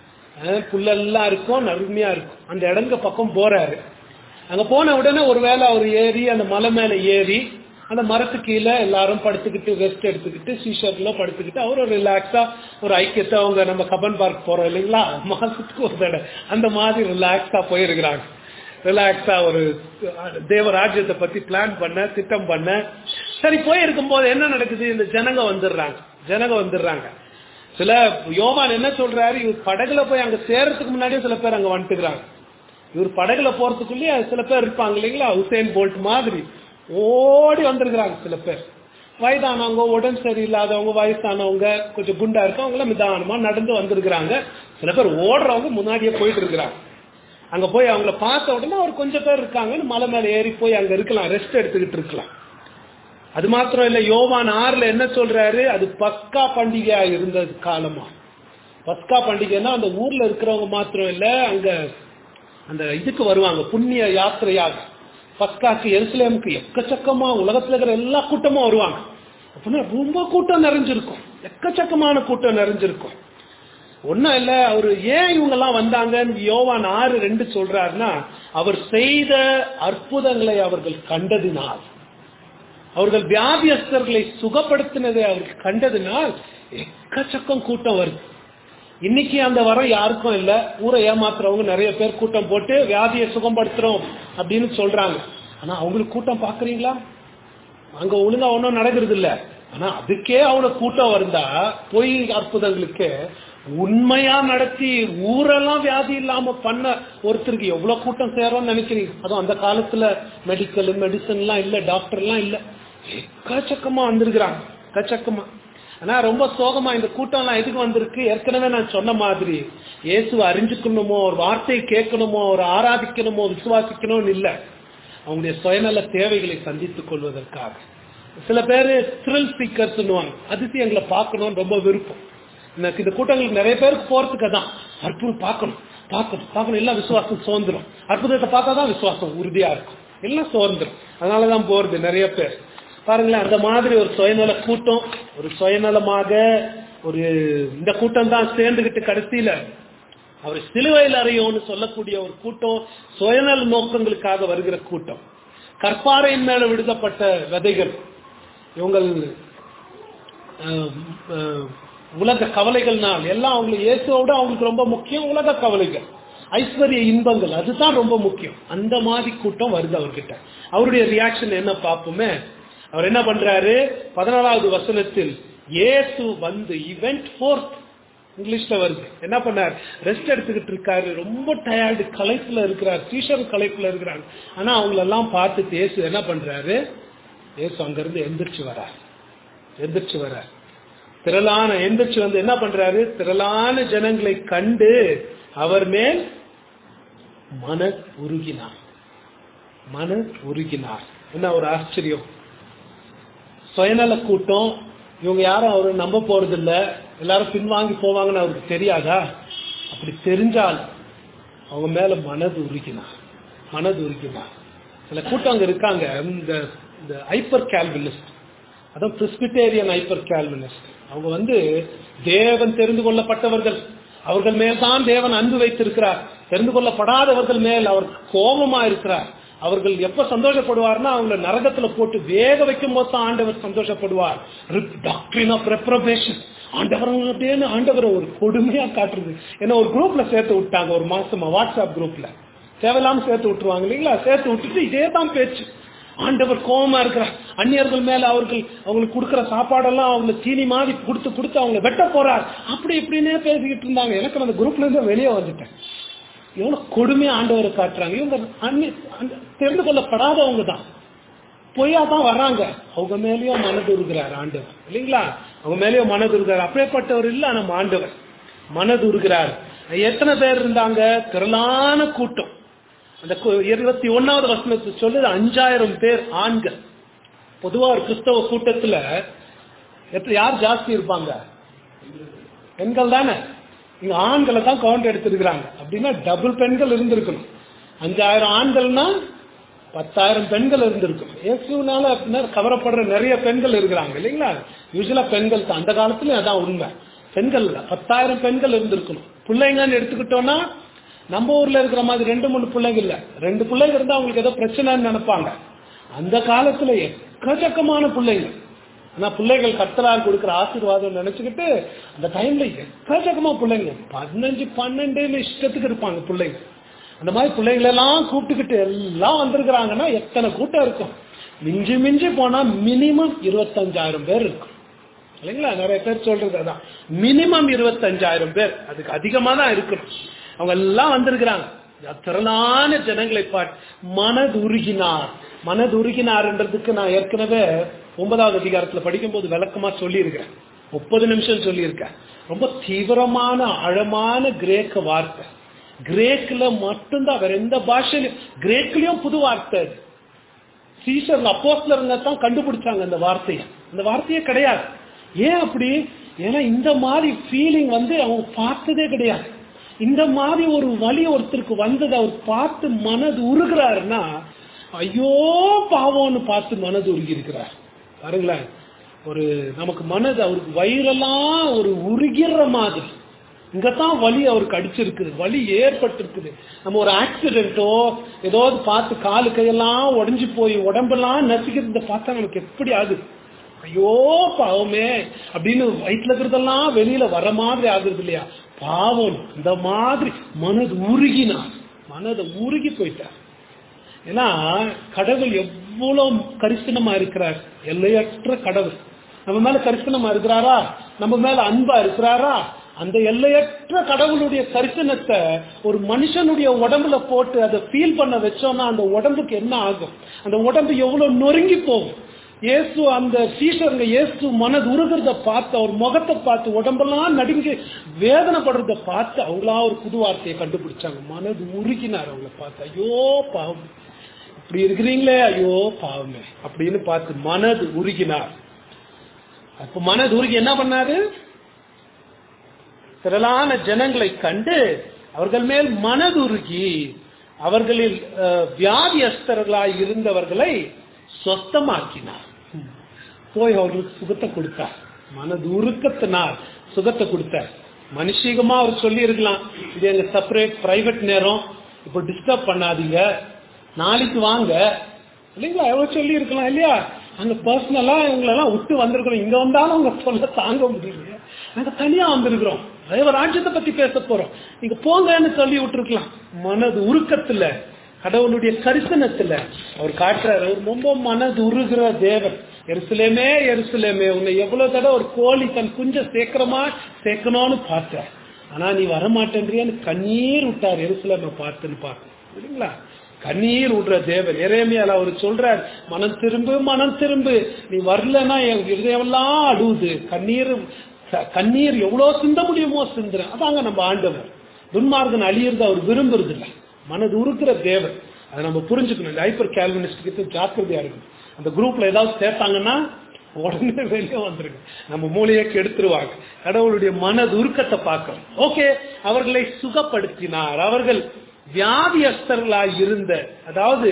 அஹ் புல்லெல்லாம் இருக்கும் அருமையா இருக்கும் அந்த இடங்க பக்கம் போறாரு அங்க போன உடனே ஒருவேளை அவர் ஏறி அந்த மலை மேல ஏறி அந்த மரத்துக்கு கீழே எல்லாரும் படுத்துக்கிட்டு ரெஸ்ட் எடுத்துக்கிட்டு சீஷர்ல படுத்துக்கிட்டு அவர் ஒரு ரிலாக்ஸா ஒரு ஐக்கியத்தை அவங்க நம்ம கபன் பார்க் போறோம் இல்லைங்களா மாசத்துக்கு ஒரு தடவை அந்த மாதிரி ரிலாக்ஸா போயிருக்கிறாங்க ரிலாக்ஸா ஒரு தேவராஜ்யத்தை பத்தி பிளான் பண்ண திட்டம் பண்ண சரி போயிருக்கும் போது என்ன நடக்குது இந்த ஜனங்க வந்துடுறாங்க ஜனங்க வந்துடுறாங்க சில யோவான் என்ன சொல்றாரு இவர் படகுல போய் அங்க சேர்றதுக்கு முன்னாடியே சில பேர் அங்க வந்துட்டுக்கிறாங்க இவர் படகுல போறதுக்குள்ளேயே சில பேர் இருப்பாங்க இல்லைங்களா உசேன் போல்ட் மாதிரி ஓடி வந்திருக்கிறாங்க சில பேர் வயதானவங்க உடம்பு சரியில்லாதவங்க வயசானவங்க கொஞ்சம் குண்டா இருக்கவங்க எல்லாம் நிதானமா நடந்து வந்திருக்கிறாங்க சில பேர் ஓடுறவங்க முன்னாடியே போயிட்டு இருக்கிறாங்க அங்க போய் அவங்கள பார்த்த உடனே அவர் கொஞ்சம் பேர் இருக்காங்கன்னு மலை மேல ஏறி போய் அங்க இருக்கலாம் ரெஸ்ட் எடுத்துக்கிட்டு இருக்கலாம் அது மாத்திரம் இல்ல யோவான் ஆறுல என்ன சொல்றாரு அது பஸ்கா பண்டிகையா இருந்தது காலமா பஸ்கா பண்டிகைன்னா அந்த ஊர்ல இருக்கிறவங்க மாத்திரம் இல்ல அங்க அந்த இதுக்கு வருவாங்க புண்ணிய யாத்திரையாக பஸ்காக்கு எருசலேமுக்கு எக்கச்சக்கமா உலகத்துல இருக்கிற எல்லா கூட்டமும் வருவாங்க அப்படின்னா ரொம்ப கூட்டம் நிறைஞ்சிருக்கும் எக்கச்சக்கமான கூட்டம் நிறைஞ்சிருக்கும் ஒன்னும் இல்ல அவர் ஏன் இவங்க எல்லாம் வந்தாங்கன்னு யோவான் ஆறு ரெண்டு சொல்றாருன்னா அவர் செய்த அற்புதங்களை அவர்கள் கண்டதினால் அவர்கள் வியாதியஸ்தர்களை சுகப்படுத்தினதை அவர்கள் கண்டதினால் எக்கச்சக்கம் கூட்டம் வருது இன்னைக்கு அந்த வரம் யாருக்கும் இல்ல ஊரை ஏமாத்துறவங்க நிறைய பேர் கூட்டம் போட்டு வியாதியை சுகப்படுத்துறோம் அப்படின்னு சொல்றாங்க ஆனா அவங்களுக்கு கூட்டம் பாக்குறீங்களா அங்க ஒழுங்கா ஒன்றும் நடக்கிறது இல்ல ஆனா அதுக்கே அவ்வளவு கூட்டம் வருந்தா பொய் அற்புதங்களுக்கு உண்மையா நடத்தி ஊரெல்லாம் வியாதி இல்லாம பண்ண ஒருத்தருக்கு எவ்வளவு கூட்டம் சேரும்னு நினைக்கிறீங்க அதுவும் அந்த காலத்துல மெடிக்கல் மெடிசன் எல்லாம் இல்ல டாக்டர் எல்லாம் இல்ல எக்கச்சக்கமா வந்திருக்கிறாங்க எக்கச்சக்கமா ஆனா ரொம்ப சோகமா இந்த கூட்டம் எல்லாம் எதுக்கு வந்திருக்கு ஏற்கனவே நான் சொன்ன மாதிரி இயேசுவை அறிஞ்சுக்கணுமோ ஒரு வார்த்தையை கேட்கணுமோ ஒரு ஆராதிக்கணுமோ விசுவாசிக்கணும்னு இல்ல அவங்களுடைய சுயநல தேவைகளை சந்தித்துக் கொள்வதற்காக சில பேர் த்ரில் சீக்கர்ஸ் அதிசயங்களை பார்க்கணும்னு ரொம்ப விருப்பம் எனக்கு இந்த கூட்டங்களுக்கு நிறைய பேருக்கு போறதுக்கு தான் அற்புதம் பார்க்கணும் பார்க்கணும் பார்க்கணும் எல்லாம் விசுவாசம் சோர்ந்துரும் அற்புதத்தை பார்த்தா தான் விசுவாசம் உறுதியா இருக்கும் எல்லாம் சோர்ந்துரும் அதனாலதான் போறது நிறைய பேர் பாருங்களேன் அந்த மாதிரி ஒரு சுயநல கூட்டம் ஒரு சுயநலமாக ஒரு இந்த கூட்டம் தான் சேர்ந்துகிட்டு கடைசியில அவர் சிலுவையில் அறையோன்னு சொல்லக்கூடிய ஒரு கூட்டம் சுயநல நோக்கங்களுக்காக வருகிற கூட்டம் கற்பாறையின் மேல விடுதப்பட்ட விதைகள் இவங்கள் அஹ், அஹ், உலக கவலைகள்னால் எல்லாம் அவங்களுக்கு இயேசுவோட அவங்களுக்கு ரொம்ப முக்கியம் உலக கவலைகள் ஐஸ்வர்ய இன்பங்கள் அதுதான் ரொம்ப முக்கியம் அந்த மாதிரி கூட்டம் வருது அவர்கிட்ட அவருடைய ரியாக்ஷன் என்ன பார்ப்போமே அவர் என்ன பண்றாரு பதினாறாவது வசனத்தில் இயேசு வந்து இவெண்ட் ஃபோர்த் இங்கிலீஷ்ல வருது என்ன பண்ணார் ரெஸ்ட் எடுத்துக்கிட்டு இருக்காரு ரொம்ப டயர்டு களைப்புல இருக்கிறார் டீஷர்ட் களைப்புல இருக்கிறாங்க ஆனா அவங்களெல்லாம் பார்த்து இயேசு என்ன பண்றாரு இயேசு அங்கிருந்து எந்திரிச்சு வரார் எந்திரிச்சு வரார் திரளான எந்திரிச்சு வந்து என்ன பண்றாரு திரளான ஜனங்களை கண்டு அவர் மேல் மன உருகினார் மன உருகினார் என்ன ஒரு ஆச்சரியம் சுயநல கூட்டம் இவங்க யாரும் அவரை நம்ப போறது இல்ல எல்லாரும் பின்வாங்கி போவாங்கன்னு அவருக்கு தெரியாதா அப்படி தெரிஞ்சால் அவங்க மேல மனது உருகினார் மனது உருகினார் சில கூட்டம் அங்க இருக்காங்க இந்த இந்த ஹைப்பர் கேல்வினிஸ்ட் அதான் பிரிஸ்பிட்டேரியன் ஹைப்பர் கேல்வினிஸ்ட் அவங்க வந்து தேவன் தெரிந்து கொள்ளப்பட்டவர்கள் அவர்கள் மேல் தான் தேவன் அன்பு வைத்திருக்கிறார் தெரிந்து கொள்ளப்படாதவர்கள் மேல் அவர் கோபமா இருக்கிறார் அவர்கள் எப்ப சந்தோஷப்படுவார்னா அவங்கள நரகத்துல போட்டு வேக வைக்கும் போது தான் ஆண்டவர் சந்தோஷப்படுவார் டாக்டரின் ஆஃப் ரெப்ரபேஷன் ஆண்டவர் அப்படின்னு ஆண்டவரை ஒரு கொடுமையா காட்டுறது ஏன்னா ஒரு குரூப்ல சேர்த்து விட்டாங்க ஒரு மாசமா வாட்ஸ்அப் குரூப்ல தேவையில்லாம சேர்த்து விட்டுருவாங்க இல்லைங்களா சேர்த்து விட்டுட்டு இதே தான் பேச்சு ஆண்டவர் கோபமா இருக்கிறார் அந்நியர்கள் மேல அவர்கள் அவங்களுக்கு கொடுக்குற சாப்பாடெல்லாம் அவங்க தீனி மாதிரி கொடுத்து கொடுத்து அவங்க வெட்ட போறார் அப்படி இப்படின்னே பேசிக்கிட்டு இருந்தாங்க எனக்கு அந்த குரூப்ல இருந்து வெளியே வந்துட்டேன் எவ்வளவு கொடுமையா ஆண்டவரை காட்டுறாங்க இவங்க அந்நிய- அந்த- தெரிந்து கொள்ளப்படாதவங்க தான் பொய்யா தான் வர்றாங்க அவங்க மேலயும் மனது இருக்கிறார் ஆண்டவர் இல்லைங்களா அவங்க மேலயும் மனது இருக்கிறார் அப்படியேப்பட்டவர் இல்ல நம்ம ஆண்டவர் மனது இருக்கிறார் எத்தனை பேர் இருந்தாங்க திரளான கூட்டம் அந்த கு- இருபத்தி ஒன்னாவது வசனத்தை சொல்லுது அஞ்சாயிரம் பேர் ஆண்கள் பொதுவா ஒரு கிறிஸ்தவ கூட்டத்துல எத்தனை யார் ஜாஸ்தி இருப்பாங்க பெண்கள் தானே இங்க ஆண்களை தான் கவுண்ட் எடுத்திருக்கிறாங்க அப்படின்னா டபுள் பெண்கள் இருந்திருக்கணும் அஞ்சாயிரம் ஆண்கள்னா பத்தாயிரம் பெண்கள் இருந்திருக்கும் இயேசுனால அப்படின்னா கவரப்படுற நிறைய பெண்கள் இருக்கிறாங்க இல்லைங்களா யூஸ்வலா பெண்கள் தான் அந்த காலத்துல அதான் உண்மை பெண்கள் இல்ல, பத்தாயிரம் பெண்கள் இருந்திருக்கணும் பிள்ளைங்கன்னு எடுத்துக்கிட்டோம்னா நம்ம ஊர்ல இருக்கிற மாதிரி ரெண்டு மூணு பிள்ளைங்க இல்ல ரெண்டு பிள்ளைங்க இருந்தா அவங்களுக்கு ஏதோ பிரச்சனைன்னு நினைப்பாங்க அந்த காலத்துல எக்கச்சக்கமான பிள்ளைங்க ஆனா பிள்ளைகள் கத்தரால் கொடுக்கிற ஆசீர்வாதம் நினைச்சுக்கிட்டு அந்த டைம்ல எக்கச்சக்கமா பிள்ளைங்க பதினஞ்சு பன்னெண்டுன்னு இஷ்டத்துக்கு இருப்பாங்க பிள்ளைங்க அந்த மாதிரி பிள்ளைகளை எல்லாம் கூப்பிட்டுக்கிட்டு எல்லாம் வந்திருக்கிறாங்கன்னா எத்தனை கூட்டம் இருக்கும் மிஞ்சி மிஞ்சி போனா மினிமம் இருபத்தஞ்சாயிரம் பேர் இருக்கும் இல்லைங்களா நிறைய பேர் சொல்றது அதான் மினிமம் இருபத்தஞ்சாயிரம் பேர் அதுக்கு அதிகமா தான் இருக்கணும் அவங்க எல்லாம் வந்திருக்கிறாங்க திரளான ஜனங்களை பாட் மனது உருகினார் மனது உருகினார்ன்றதுக்கு நான் ஏற்கனவே ஒன்பதாவது அதிகாரத்துல படிக்கும்போது விளக்கமா சொல்லியிருக்கிறேன் முப்பது நிமிஷம் சொல்லியிருக்கேன் ரொம்ப தீவிரமான ஆழமான கிரேக்க வார்த்தை கிரேக்ல மட்டும்தான் வேற எந்த பாஷையிலும் கிரேக்லயும் புது வார்த்தை அது சீசர் அப்போஸ்லருங்க தான் கண்டுபிடிச்சாங்க அந்த வார்த்தையை அந்த வார்த்தையே கிடையாது ஏன் அப்படி ஏன்னா இந்த மாதிரி ஃபீலிங் வந்து அவங்க பார்த்ததே கிடையாது இந்த மாதிரி ஒரு வழி ஒருத்தருக்கு வந்தது அவர் பார்த்து மனது உருகிறாருன்னா ஐயோ பாவம்னு பார்த்து மனது உருகி இருக்கிறார் பாருங்களேன் ஒரு நமக்கு மனது அவருக்கு வயிறெல்லாம் ஒரு உருகிற மாதிரி இங்கதான் வலி அவருக்கு அடிச்சிருக்குது வலி ஏற்பட்டிருக்குது நம்ம ஒரு ஆக்சிடென்ட்டோ ஏதாவது பார்த்து காலு கையெல்லாம் உடைஞ்சு போய் உடம்பெல்லாம் நசுக்கிறத பார்த்தா நமக்கு எப்படி ஆகுது ஐயோ பாவமே அப்படின்னு வயிற்றுல இருக்கிறதெல்லாம் வெளியில வர மாதிரி ஆகுறது இல்லையா பாவம் இந்த மாதிரி மனது உருகினார் மனதை உருகி போயிட்டார் ஏன்னா கடவுள் எவ்வளவு கரிசனமா இருக்கிறார் எல்லையற்ற கடவுள் நம்ம மேல கரிசனமா இருக்கிறாரா நம்ம மேல அன்பா இருக்கிறாரா அந்த எல்லையற்ற கடவுளுடைய கரிசனத்தை ஒரு மனுஷனுடைய உடம்புல போட்டு அதை ஃபீல் பண்ண வச்சோம்னா அந்த உடம்புக்கு என்ன ஆகும் அந்த உடம்பு எவ்வளவு நொறுங்கி போகும் இயேசு அந்த சீஷருங்க இயேசு மனது உருகிறத பார்த்து அவர் முகத்தை பார்த்து உடம்பெல்லாம் நடுங்கி வேதனைப்படுறத பார்த்து அவங்களா ஒரு புது வார்த்தையை கண்டுபிடிச்சாங்க மனது உருகினார் அவங்கள பார்த்து ஐயோ பாவம் இப்படி இருக்கிறீங்களே ஐயோ பாவமே அப்படின்னு பார்த்து மனது உருகினார் அப்ப மனது உருகி என்ன பண்ணாரு திரளான ஜனங்களை கண்டு அவர்கள் மேல் மனதுருகி அவர்களில் அஹ், வியாதியஸ்தர்களாய் இருந்தவர்களை சொத்தமாக்கினார் போய் அவர்களுக்கு சுகத்தை கொடுத்தார் மனது உருக்கத்தினால் சுகத்தை கொடுத்தார் மனுஷிகமா அவர் சொல்லி இருக்கலாம் இது எங்க செப்பரேட் பிரைவேட் நேரம் இப்போ டிஸ்டர்ப் பண்ணாதீங்க நாளைக்கு வாங்க இல்லைங்களா எவ்வளவு சொல்லி இருக்கலாம் இல்லையா அங்க பர்சனலா இவங்களெல்லாம் விட்டு வந்திருக்கிறோம் இங்க வந்தாலும் அவங்க சொல்ல தாங்க முடியல நாங்க தனியா வந்திருக்கிறோம் தேவ ராஜ்யத்தை பத்தி பேச போறோம் நீங்க போங்கன்னு சொல்லி விட்டுருக்கலாம் மனது உருக்கத்துல கடவுளுடைய கரிசனத்துல அவர் காட்டுறாரு அவர் ரொம்ப மனது உருகிற தேவன் எருசலேமே எருசலேமே உன்னை எவ்வளவு தடவை ஒரு கோழி தன் குஞ்ச சேர்க்கிறமா சேர்க்கணும்னு பார்த்த ஆனா நீ வர மாட்டேன்றியான்னு கண்ணீர் விட்டார் எருசலேமை பார்த்துன்னு பார்க்க சரிங்களா கண்ணீர் விடுற தேவன் எரேமியால அவர் சொல்றார் மனம் திரும்பு மனம் திரும்பு நீ வரலன்னா என் இதயமெல்லாம் அழுவுது கண்ணீர் க- கண்ணீர் எவ்வளவு சிந்த முடியுமோ சிந்துறேன் அதாங்க நம்ம ஆண்டவர் துன்மார்கன் அழியறது அவர் விரும்புறது இல்லை மனது உருக்குற தேவன் அதை நம்ம புரிஞ்சுக்கணும் இந்த ஹைப்பர் கேல்வினிஸ்டுக்கு ஜாக்கிரதையா இருக்கும் அந்த குரூப்ல ஏதாவது சேர்த்தாங்கன்னா உடனே வெளியே வந்துருங்க நம்ம மூளையை கெடுத்துருவாங்க கடவுளுடைய மனது உருக்கத்தை பார்க்கணும் ஓகே அவர்களை சுகப்படுத்தினார் அவர்கள் வியாதியஸ்தர்களாய் இருந்த அதாவது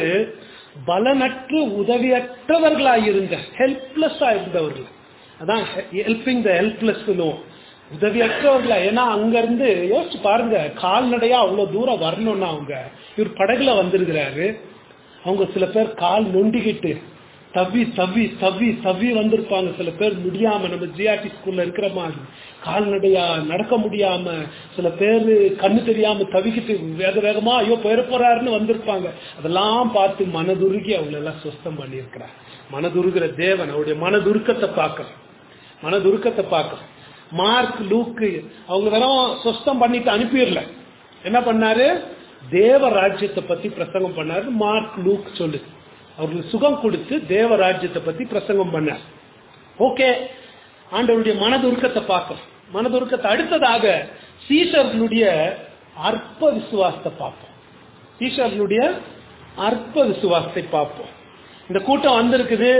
பலனற்று உதவியற்றவர்களாய் இருந்த ஹெல்ப்லெஸ்ஸா இருந்தவர்கள் அதான் ஹெல்பிங் த ஹெல்ப்லெஸ் உதவியற்றவர்களா ஏன்னா அங்க இருந்து யோசிச்சு பாருங்க கால்நடையா அவ்வளவு தூரம் வரணும்னா அவங்க இவர் படகுல வந்திருக்கிறாரு அவங்க சில பேர் கால் நொண்டிக்கிட்டு தவி தவி தவி தவி வந்திருப்பாங்க சில பேர் முடியாம நம்ம ஜிஆர்டி ஸ்கூல்ல இருக்கிற மாதிரி கால்நடையா நடக்க முடியாம சில பேர் கண்ணு தெரியாம தவிக்கிட்டு வேக வேகமா ஐயோ போயிட போறாருன்னு வந்திருப்பாங்க அதெல்லாம் பார்த்து மனதுருகி அவங்கள எல்லாம் சுத்தம் பண்ணியிருக்கிறார் மனதுருகிற தேவன் அவருடைய மனதுருக்கத்தை பார்க்கறோம் மனதுருக்கத்தை பார்க்கறோம் மார்க் லூக்கு அவங்க வெறும் சுத்தம் பண்ணிட்டு அனுப்பிடல என்ன பண்ணாரு தேவ ராஜ்யத்தை பத்தி பிரசங்கம் பண்ணாரு மார்க் லூக் சொல்லுது அவர்களுக்கு சுகம் கொடுத்து தேவ ராஜ்யத்தை பத்தி பிரசங்கம் பண்ணார் ஓகே ஆண்டவருடைய மனதுருக்கத்தை பார்க்கணும் மனதுருக்கத்தை அடுத்ததாக சீஷர்களுடைய அற்ப விசுவாசத்தை பார்ப்போம் சீஷர்களுடைய அற்ப விசுவாசத்தை பார்ப்போம் இந்த கூட்டம் வந்திருக்குது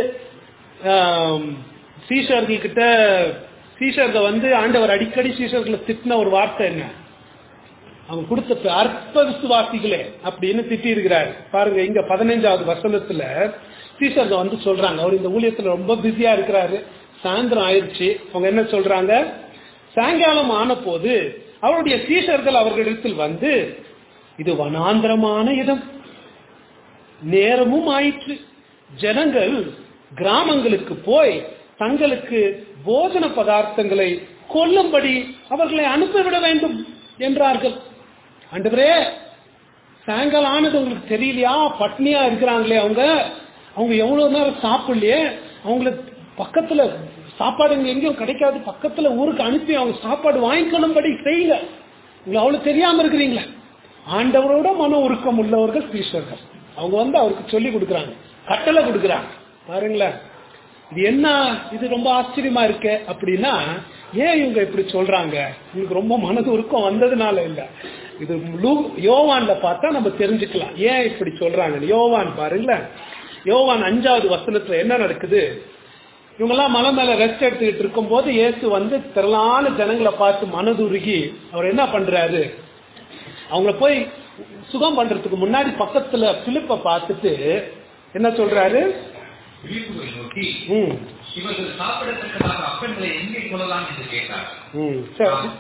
ஆம், சீஷர்கள் கிட்ட சீஷர்கள் வந்து ஆண்டவர் அடிக்கடி சீஷர்களை திட்டின ஒரு வார்த்தை என்ன அவங்க கொடுத்த அற்ப விசுவாசிகளே அப்படின்னு திட்டி இருக்கிறார் பாருங்க இங்க பதினைஞ்சாவது வசனத்துல சீசர்கள் வந்து சொல்றாங்க அவர் இந்த ஊழியத்துல ரொம்ப பிஸியா இருக்கிறாரு சாயந்தரம் ஆயிடுச்சு அவங்க என்ன சொல்றாங்க சாயங்காலம் ஆன போது அவருடைய சீஷர்கள் அவர்களிடத்தில் வந்து இது வனாந்திரமான இடம் நேரமும் ஆயிற்று ஜனங்கள் கிராமங்களுக்கு போய் தங்களுக்கு போஜன பதார்த்தங்களை கொல்லும்படி அவர்களை அனுப்பிவிட வேண்டும் என்றார்கள் ஆண்டவரே சாயங்காலம் ஆனது உங்களுக்கு தெரியலையா பட்னியா இருக்கிறாங்களே அவங்க அவங்க எவ்வளவு நேரம் சாப்பிடலையே அவங்களுக்கு பக்கத்துல சாப்பாடு இங்க எங்கேயும் கிடைக்காது பக்கத்துல ஊருக்கு அனுப்பி அவங்க சாப்பாடு வாங்கிக்கணும்படி செய்யுங்க உங்களுக்கு அவ்வளவு தெரியாம இருக்கிறீங்களா ஆண்டவரோட மன உருக்கம் உள்ளவர்கள் ஸ்ரீஸ்வர்கள் அவங்க வந்து அவருக்கு சொல்லி கொடுக்குறாங்க கட்டளை கொடுக்குறாங்க பாருங்களேன் இது என்ன இது ரொம்ப ஆச்சரியமா இருக்கே அப்படின்னா ஏன் இவங்க இப்படி சொல்றாங்க உங்களுக்கு ரொம்ப மனது உருக்கம் வந்ததுனால இல்ல இது லூ- யோவான்ல பார்த்தா நம்ம தெரிஞ்சுக்கலாம் ஏன் இப்படி சொல்றாங்க யோவான் பாருங்களேன் யோவான் அஞ்சாவது வசனத்துல என்ன நடக்குது இவங்கெல்லாம் மலை மேல ரெஸ்ட் எடுத்துக்கிட்டு இருக்கும்போது இயேசு வந்து திரளான ஜனங்களை பார்த்து மனதுருகி அவர் என்ன பண்றாரு அவங்கள போய் சுகம் பண்றதுக்கு முன்னாடி பக்கத்துல பிலிப்ப பார்த்துட்டு என்ன சொல்றாரு விழிப்புகளை நோக்கி ம் இவர்கள் சாப்பிடத்தக்கதாக அப்பங்களை எங்கே கொள்ளலாம் என்று கேட்டார் ம் சரி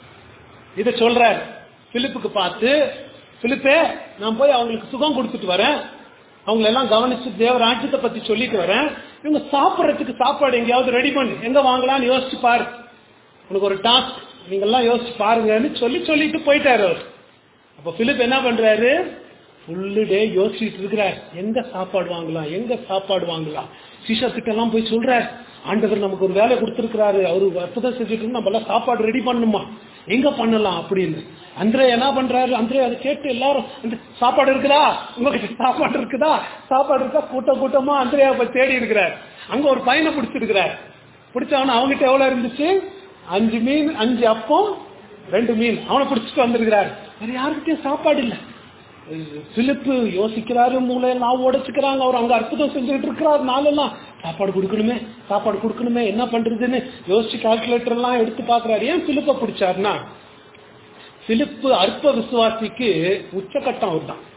இத சொல்றார் பிலிப்புக்கு பார்த்து பிலிப்பே நான் போய் அவங்களுக்கு சுகம் கொடுத்துட்டு வரேன் அவங்கள எல்லாம் கவனிச்சு தேவ ராஜ்யத்தை பத்தி சொல்லிட்டு வரேன் இவங்க சாப்பிடறதுக்கு சாப்பாடு எங்கேயாவது ரெடி பண்ணு எங்க வாங்கலாம்னு யோசிச்சு பாரு உனக்கு ஒரு டாஸ்க் நீங்க எல்லாம் யோசிச்சு பாருங்கன்னு சொல்லி சொல்லிட்டு போயிட்டாரு அவர் அப்ப பிலிப் என்ன பண்றாரு ஃபுல்லு டே யோசிச்சுட்டு இருக்கிறார் எங்க சாப்பாடு வாங்கலாம் எங்க சாப்பாடு வாங்கலாம் சிஷர்கிட்ட எல்லாம் போய் சொல்றார் ஆண்டவர் நமக்கு ஒரு வேலை கொடுத்திருக்கிறாரு அவரு அற்புதம் செஞ்சுட்டு நம்ம எல்லாம் சாப்பாடு ரெடி பண்ணணுமா எங்க பண்ணலாம் அப்படின்னு அந்திரே என்ன பண்றாரு அந்திரே அதை கேட்டு எல்லாரும் அந்த சாப்பாடு இருக்குதா உங்ககிட்ட சாப்பாடு இருக்குதா சாப்பாடு இருக்கா கூட்டம் கூட்டமா அந்திரையா போய் தேடி இருக்கிறார் அங்க ஒரு பையனை பிடிச்சிருக்கிறார் பிடிச்சவன அவங்ககிட்ட எவ்வளவு இருந்துச்சு அஞ்சு மீன் அஞ்சு அப்பம் ரெண்டு மீன் அவனை பிடிச்சிட்டு வந்திருக்கிறார் வேற யாருக்கிட்டயும் சாப்பாடு இல்ல பிலிப்பு யோசிக்கிறாரு மூளையெல்லாம் உடைச்சுக்கிறாங்க அவர் அங்க அற்புதம் செஞ்சுட்டு இருக்கிறாரு நாளெல்லாம் சாப்பாடு கொடுக்கணுமே சாப்பாடு கொடுக்கணுமே என்ன பண்றதுன்னு யோசிச்சு கால்குலேட்டர் எல்லாம் எடுத்து பாக்குறாரு ஏன் பிலிப்ப பிடிச்சாருன்னா பிலிப்பு அற்ப விசுவாசிக்கு உச்சகட்டம் அவர் தான்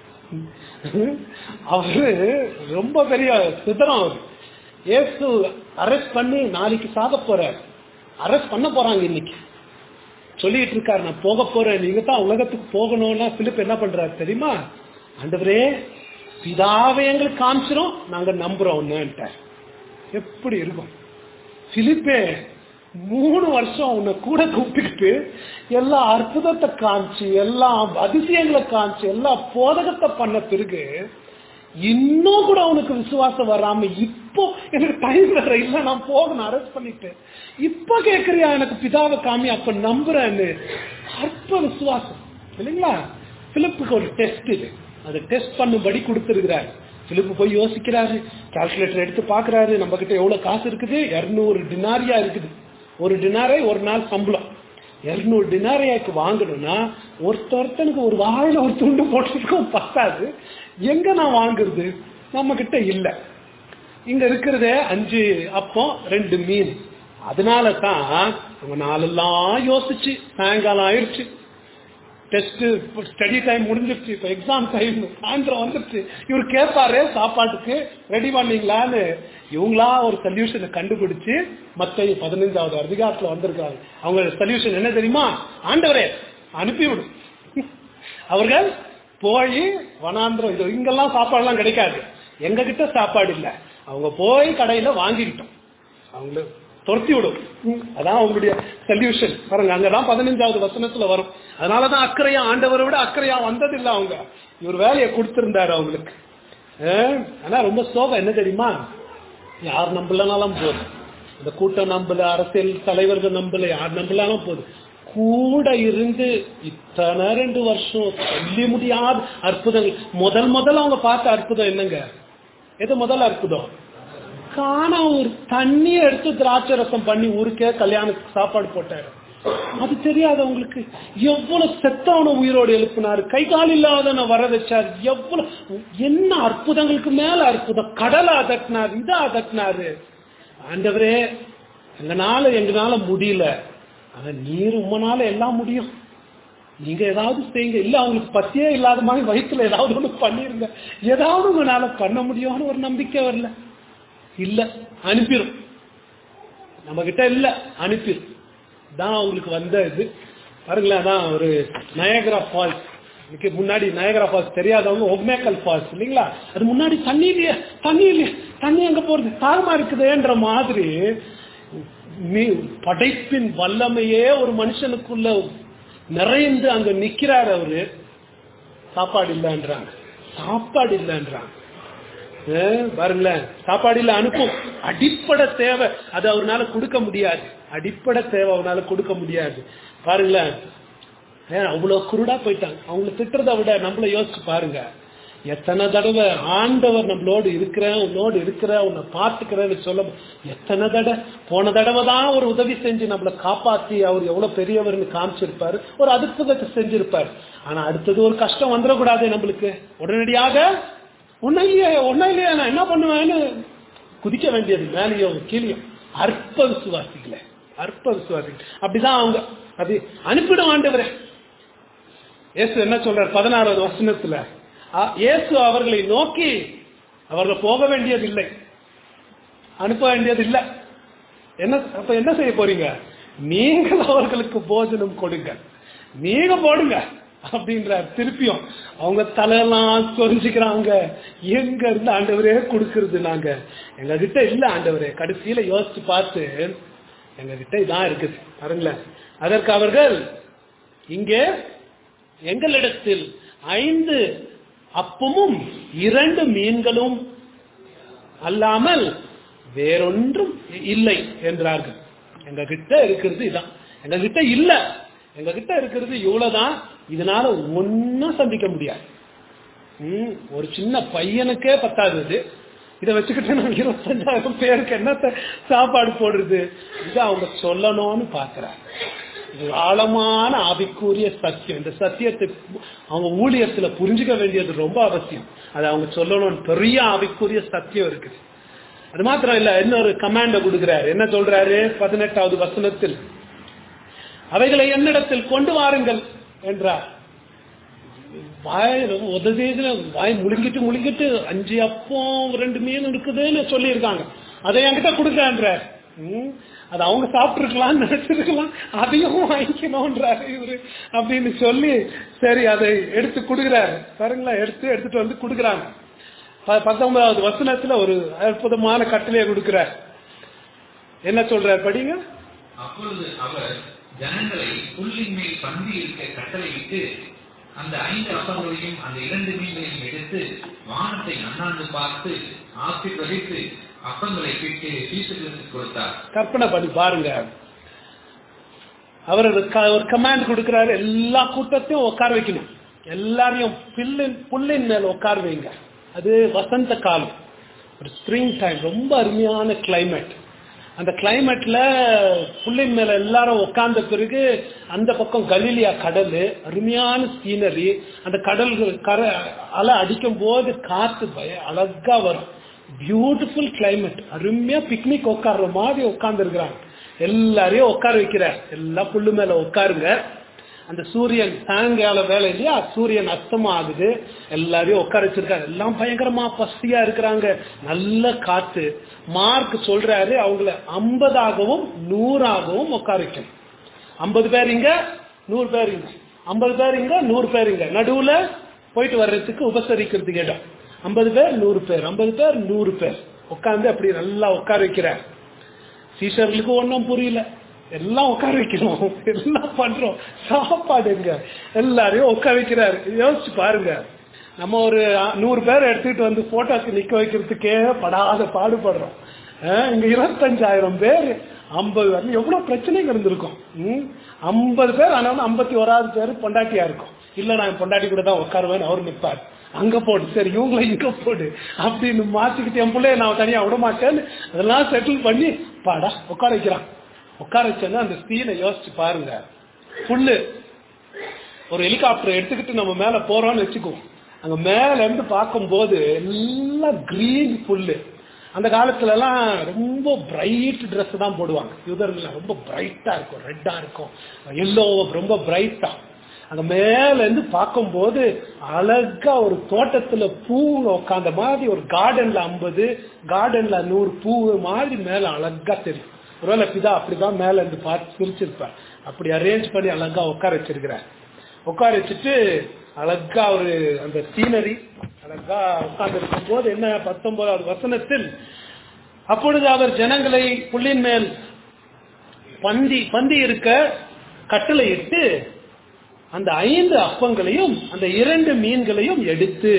அவரு ரொம்ப பெரிய சிதறம் அவர் ஏசு அரெஸ்ட் பண்ணி நாளைக்கு சாக போறார் அரெஸ்ட் பண்ண போறாங்க இன்னைக்கு சொல்லிட்டு இருக்காரு நான் போக போறேன் நீங்க தான் உலகத்துக்கு போகணும்னா பிலிப் என்ன பண்றாரு தெரியுமா ஆண்டவரே பிதாவை எங்களுக்கு காமிச்சிரும் நாங்க நம்புறோம் ஒன்னுட்டார் எப்படி இருக்கும் பிலிப்பே மூணு வருஷம் உன்னை கூட கூப்பிட்டுக்கிட்டு எல்லா அற்புதத்தை காமிச்சு எல்லா அதிசயங்களை காமிச்சு எல்லா போதகத்தை பண்ண பிறகு இன்னும் கூட அவனுக்கு விசுவாசம் வராம இப்போ எனக்கு டைம் வேற இல்ல நான் போகணும் அரெஸ்ட் பண்ணிட்டு இப்ப கேக்குறியா எனக்கு பிதாவை காமி அப்ப நம்புறேன்னு அற்ப விசுவாசம் இல்லைங்களா பிலிப்புக்கு ஒரு டெஸ்ட் இது அது டெஸ்ட் பண்ணும்படி கொடுத்திருக்கிறாரு பிலிப்பு போய் யோசிக்கிறாரு கால்குலேட்டர் எடுத்து பாக்குறாரு நம்ம கிட்ட எவ்வளவு காசு இருக்குது இருநூறு டினாரியா இருக்குது ஒரு டினாரை ஒரு நாள் சம்பளம் இருநூறு டினாரியாக்கு வாங்கணும்னா ஒருத்தொருத்தனுக்கு ஒரு வாயில ஒரு துண்டு போட்டுருக்கோம் பத்தாது எங்க நான் வாங்குறது நம்ம கிட்ட இல்ல இங்க இருக்கிறதே அஞ்சு அப்பம் ரெண்டு மீன் அதனால தான் அவங்க நாளெல்லாம் யோசிச்சு சாயங்காலம் ஆயிடுச்சு டெஸ்ட் ஸ்டடி டைம் முடிஞ்சிருச்சு இப்ப எக்ஸாம் டைம் சாயந்தரம் வந்துருச்சு இவர் கேட்பாரு சாப்பாட்டுக்கு ரெடி பண்ணீங்களான்னு இவங்களா ஒரு சொல்யூஷனை கண்டுபிடிச்சு மத்த பதினஞ்சாவது அதிகாரத்துல வந்திருக்காங்க அவங்க சொல்யூஷன் என்ன தெரியுமா ஆண்டவரே அனுப்பிவிடும் அவர்கள் போய் வனாந்திரம் இது இங்கெல்லாம் சாப்பாடுலாம் கிடைக்காது எங்க கிட்ட சாப்பாடு இல்ல அவங்க போய் கடையில வாங்கிக்கிட்டோம் அவங்கள துரத்தி விடும் ம், அதான் அவங்களுடைய சொல்யூஷன் பாருங்க அங்கதான் பதினஞ்சாவது வசனத்துல வரும் அதனாலதான் அக்கறையா ஆண்டவரை விட அக்கறையா வந்ததில்லை அவங்க இவர் வேலையை கொடுத்திருந்தாரு அவங்களுக்கு அஹ், ஆனா ரொம்ப சோகம் என்ன தெரியுமா யார் நம்பலனாலும் போதும் இந்த கூட்டம் நம்பல அரசியல் தலைவர்கள் நம்பல யார் நம்பலாலும் போதும் கூட இருந்து இத்தனை ரெண்டு வருஷம் சொல்லி முடியாத அற்புதங்கள் முதல் முதல்ல அவங்க பார்த்த அற்புதம் என்னங்க எது முதல் அற்புதம் காணா ஒரு தண்ணியை எடுத்து திராட்சை ரசம் பண்ணி ஊருக்கே கல்யாணத்துக்கு சாப்பாடு போட்டாரு அது தெரியாது அவங்களுக்கு எவ்வளவு செத்தவன உயிரோடு எழுப்பினாரு கை கால் இல்லாதவன வர வச்சார் எவ்வளவு என்ன அற்புதங்களுக்கு மேல அற்புதம் கடலை அதட்டினார் இதை அதட்டினாரு ஆண்டவரே எங்கனால எங்கனால முடியல ஆனா நீர் உம்மனால எல்லாம் முடியும் நீங்க ஏதாவது செய்யுங்க இல்ல அவங்களுக்கு பத்தியே இல்லாத மாதிரி வயிற்றுல ஏதாவது ஒண்ணு பண்ணிருங்க ஏதாவது உங்களால பண்ண முடியும்னு ஒரு நம்பிக்கை வரல இல்ல அனுப்பிடும் நம்ம கிட்ட இல்ல அனுப்பிடும் தான் அவங்களுக்கு வந்த இது பாருங்களேன் அதான் ஒரு நயகரா ஃபால்ஸ் இதுக்கு முன்னாடி நயகரா ஃபால்ஸ் தெரியாதவங்க ஒப்மேக்கல் ஃபால்ஸ் இல்லைங்களா அது முன்னாடி தண்ணி இல்லையே தண்ணி இல்லையே தண்ணி எங்க போறது தாகமா இருக்குதேன்ற மாதிரி நீ படைப்பின் வல்லமையே ஒரு மனுஷனுக்குள்ள நிறைந்து அங்க நிக்கிறார் அவரு சாப்பாடு இல்லைன்றாங்க சாப்பாடு இல்லைன்றாங்க அஹ் பாருங்களேன் சாப்பாடு இல்ல அனுப்பும் அடிப்படை தேவை அது அவர்னால கொடுக்க முடியாது அடிப்படை தேவை அவனால கொடுக்க முடியாது பாருங்களேன் ஏன் அவ்வளவு குருடா போயிட்டாங்க அவங்கள திட்டுறதை விட நம்மள யோசிச்சு பாருங்க எத்தனை தடவை ஆண்டவர் நம்மளோடு இருக்கிறேன் உன்னோடு இருக்கிறேன் உன்னை பார்த்துக்கிறேன்னு சொல்ல எத்தனை தடவை போன தடவை தான் ஒரு உதவி செஞ்சு நம்மளை காப்பாத்தி அவர் எவ்வளவு பெரியவர்னு காமிச்சிருப்பாரு ஒரு அற்புதத்தை செஞ்சிருப்பாரு ஆனா அடுத்தது ஒரு கஷ்டம் வந்துடக்கூடாது நம்மளுக்கு உடனடியாக ஒன்னும் இல்லையா ஒன்னும் இல்லையா நான் என்ன பண்ணுவேன்னு குதிக்க வேண்டியது மேலேயும் கீழேயும் அற்ப விசுவாசிகளே அற்ப விசுவாசிகள் அப்படிதான் அவங்க அது அனுப்பிடும் ஆண்டவரே இயேசு என்ன சொல்றார் பதினாறாவது வசனத்துல ஆ, இயேசு அவர்களை நோக்கி அவர்கள் போக வேண்டியதில்லை அனுப்ப வேண்டியதில்லை என்ன அப்ப என்ன செய்ய போறீங்க நீங்கள் அவர்களுக்கு போஜனம் கொடுங்க நீங்க போடுங்க அப்படின்றார் திருப்பியும் அவங்க தலையெல்லாம் சொரிஞ்சுக்கிறாங்க எங்க இருந்து ஆண்டவரே கொடுக்கறது நாங்க எங்க கிட்ட இல்ல ஆண்டவரே கடைசியில யோசிச்சு பார்த்து எங்க கிட்ட இதான் இருக்குது பாருங்களேன் அதற்கு அவர்கள் இங்கே எங்களிடத்தில் ஐந்து அப்பமும் இரண்டு மீன்களும் அல்லாமல் வேறொன்றும் இல்லை என்றார்கள் எங்க கிட்ட இருக்கிறது இதான் எங்க கிட்ட இல்ல எங்க கிட்ட இருக்கிறது இவ்வளவுதான் இதனால ஒன்னும் சந்திக்க முடியாது ம், ஒரு சின்ன பையனுக்கே பத்தாது இது இதை வச்சுக்கிட்டு நம்ம இருபத்தஞ்சாயிரம் பேருக்கு என்னத்த சாப்பாடு போடுறது இது அவங்க சொல்லணும்னு பாக்குறாங்க இது ஆழமான ஆவிக்குரிய சத்தியம் இந்த சத்தியத்தை அவங்க ஊழியத்துல புரிஞ்சுக்க வேண்டியது ரொம்ப அவசியம் அது அவங்க சொல்லணும் பெரிய ஆவிக்குரிய சத்தியம் இருக்குது அது மாத்திரம் இல்ல இன்னொரு கமாண்ட கொடுக்கிறாரு என்ன சொல்றாரு பதினெட்டாவது வசனத்தில் அவைகளை என்னிடத்தில் கொண்டு வாருங்கள் என்றார் வாய் உதவியில வாய் முழுங்கிட்டு முழுங்கிட்டு அஞ்சு அப்பம் ரெண்டு மீன் இருக்குதுன்னு சொல்லியிருக்காங்க அதை என்கிட்ட கொடுக்கன்ற அது அவங்க சாப்பிட்டுருக்கலாம் நினைச்சிருக்கலாம் அதையும் வாங்கிக்கணும்ன்றாரு இவரு அப்படின்னு சொல்லி சரி அதை எடுத்து கொடுக்குறாரு பாருங்களேன் எடுத்து எடுத்துட்டு வந்து கொடுக்குறாங்க ப- பத்தொன்பதாவது வசனத்துல ஒரு அற்புதமான கட்டளையை கொடுக்கிறார் என்ன சொல்றார் படிங்க அப்பொழுது அவர் ஜனங்களை புல்லின் மேல் பந்தி இருக்க கட்டளையிட்டு அந்த ஐந்து அப்பங்களையும் அந்த இரண்டு மீன்களையும் எடுத்து வானத்தை அண்ணாந்து பார்த்து ஆசீர்வதித்து அப்பங்களை பிட்டு சீசர்களுக்கு கொடுத்தார் கற்பனை பண்ணி பாருங்க அவர் ஒரு க- ஒரு கமாண்ட் கொடுக்கிறாரு எல்லா கூட்டத்தையும் உட்கார வைக்கணும் எல்லாரையும் பில்லின் புல்லின் மேல உட்கார வைங்க அது வசந்த காலம் ஒரு ஸ்ப்ரிங் டைம் ரொம்ப அருமையான கிளைமேட் அந்த கிளைமேட்ல புல்லின் மேல எல்லாரும் உட்கார்ந்த பிறகு அந்த பக்கம் கலிலியா கடல் அருமையான சீனரி அந்த கடல் கரை அலை அடிக்கும் போது காத்து பய அழகா வரும் பியூட்டிஃபுல் கிளைமேட் அருமையா பிக்னிக் உட்கார்ற மாதிரி உட்கார்ந்து இருக்கிறாங்க எல்லாரையும் உட்கார வைக்கிறார் எல்லாம் புல்லு மேல உட்காருங்க அந்த சூரியன் சாயங்கால வேலை இல்லையா சூரியன் அஸ்தமம் ஆகுது எல்லாரையும் உட்கார வச்சிருக்காரு எல்லாம் பயங்கரமா பசியா இருக்கிறாங்க நல்ல காத்து மார்க் சொல்றாரு அவங்கள ஐம்பதாகவும் நூறாகவும் உட்கார வைக்கணும் ஐம்பது பேர் இங்க நூறு பேர் இங்க ஐம்பது பேர் இங்க நூறு பேர் இங்க நடுவுல போயிட்டு வர்றதுக்கு உபசரிக்கிறதுக்கு இடம் ஐம்பது பேர் நூறு பேர் ஐம்பது பேர் நூறு பேர் உட்கார்ந்து அப்படி நல்லா உட்கார வைக்கிறார் சீஷர்களுக்கு ஒன்றும் புரியல எல்லாம் உட்கார வைக்கிறோம் எல்லாம் பண்றோம் சாப்பாடு எங்க எல்லாரையும் உட்கார வைக்கிறாரு யோசிச்சு பாருங்க நம்ம ஒரு அஹ், நூறு பேர் எடுத்துக்கிட்டு வந்து போட்டோக்கு நிக்க வைக்கிறதுக்கே படாத பாடுபடுறோம் அஹ், இங்க இருபத்தஞ்சாயிரம் பேர் ஐம்பது பேர் எவ்வளவு பிரச்சனைகள் இருந்திருக்கும் ம்? ஐம்பது பேர் ஆனாலும் ஐம்பத்தி ஓராவது பேர் பொண்டாட்டியா இருக்கும் இல்ல நான் பொண்டாட்டி கூட தான் உட்காருவேன் அவர் நிற்பார் அங்க போடு சரி இவங்கள இங்க போடு அப்படின்னு மாத்திக்கிட்டு என் பிள்ளைய நான் தனியா விட மாட்டேன்னு அதெல்லாம் செட்டில் பண்ணி பாடா உட்கார வைக்கிறான் உட்கார வச்சேன்னா அந்த சீனை யோசிச்சு பாருங்க புல்லு ஒரு ஹெலிகாப்டர் எடுத்துக்கிட்டு நம்ம மேல போறோம்னு வச்சுக்குவோம் அங்க மேல இருந்து பார்க்கும்போது எல்லாம் கிரீன் புல்லு அந்த காலத்துல எல்லாம் ரொம்ப பிரைட் Dress தான் போடுவாங்க யூதர்கள் ரொம்ப பிரைட்டா இருக்கும் ரெட்டா இருக்கும் எல்லோ ரொம்ப பிரைட்டா அங்க மேல இருந்து பார்க்கும்போது அழகா ஒரு தோட்டத்துல பூ உட்காந்த மாதிரி ஒரு கார்டன்ல ஐம்பது கார்டன்ல நூறு பூ மாதிரி மேல அழகா தெரியும் ஒருவேளை பிதா அப்படிதான் மேல இருந்து பார்த்து சிரிச்சிருப்பார் அப்படி அரேஞ்ச் பண்ணி அழகா உட்கார வச்சிருக்கிறார் உட்கார வச்சுட்டு அழகா ஒரு அந்த சீனரி அழகா உட்கார்ந்து இருக்கும் போது என்ன பத்தொன்பதாவது வசனத்தில் அப்பொழுது அவர் ஜனங்களை புள்ளின் மேல் பந்தி பந்தி இருக்க கட்டளையிட்டு அந்த ஐந்து அப்பங்களையும் அந்த இரண்டு மீன்களையும் எடுத்து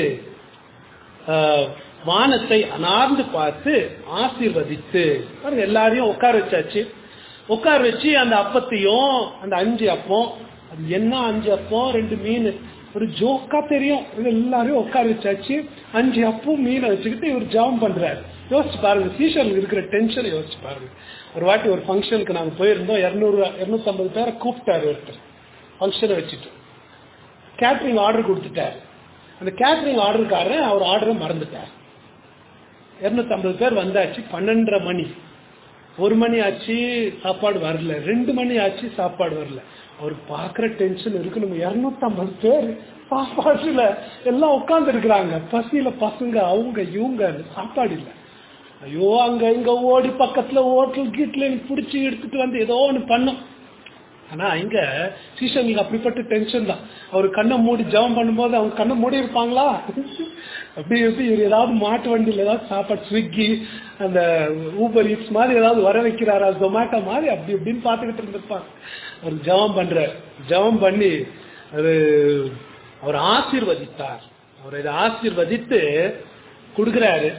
ஆஹ், வானத்தை அனார்ந்து பார்த்து ஆசீர்வதித்து பாருங்க எல்லாரையும் உட்கார வச்சாச்சு உட்கார வச்சு அந்த அப்பத்தையும் அந்த அஞ்சு அப்பம் அது என்ன அஞ்சு அப்பம் ரெண்டு மீன் ஒரு ஜோக்கா தெரியும் இது எல்லாரையும் உட்கார வச்சாச்சு அஞ்சு அப்பம் மீனை வச்சுக்கிட்டு இவர் ஜாம் பண்றாரு யோசிச்சு பாருங்க சீசனுக்கு இருக்கிற டென்ஷன் யோசிச்சு பாருங்க ஒரு வாட்டி ஒரு ஃபங்க்ஷனுக்கு நாங்க போயிருந்தோம் இருநூறு இருநூத்தம்பது பேரை கூப்பிட்டாரு ஒருத்தர் ஃபங்க்ஷனை வச்சுட்டு கேட்டரிங் ஆர்டர் கொடுத்துட்டாரு அந்த கேட்டரிங் ஆர்டருக்காரன் அவர் ஆர்டரை மறந்துட்டார் இருநூத்தம்பது பேர் வந்தாச்சு பன்னெண்டரை மணி ஒரு மணி ஆச்சு சாப்பாடு வரல ரெண்டு மணி ஆச்சு சாப்பாடு வரல அவர் பாக்குற டென்ஷன் இருக்கு நம்ம இருநூத்தம்பது பேர் சாப்பாடுல எல்லாம் உட்கார்ந்து இருக்கிறாங்க பசியில பசங்க அவங்க இவங்க சாப்பாடு இல்ல ஐயோ அங்க இங்க ஓடி பக்கத்துல ஹோட்டல் கீட்ல புடிச்சு எடுத்துட்டு வந்து ஏதோ ஒண்ணு பண்ணும் ஆனா இங்க சீசனுக்கு அப்படிப்பட்ட டென்ஷன் தான் அவர் கண்ணை மூடி ஜெபம் பண்ணும்போது அவங்க கண்ணை மூடி இருப்பாங்களா அப்படி எப்படி இவர் ஏதாவது மாட்டு வண்டியில ஏதாவது சாப்பாடு ஸ்விக்கி அந்த ஊபர் ஈட்ஸ் மாதிரி ஏதாவது வர வைக்கிறாரா ஜொமேட்டோ மாதிரி அப்படி இப்படின்னு பார்த்துக்கிட்டு இருந்திருப்பாங்க அவர் ஜெபம் பண்றார் ஜெபம் பண்ணி அது அவர் ஆசீர்வதித்தார் அவர் இதை ஆசீர்வதித்து கொடுக்கிறாரு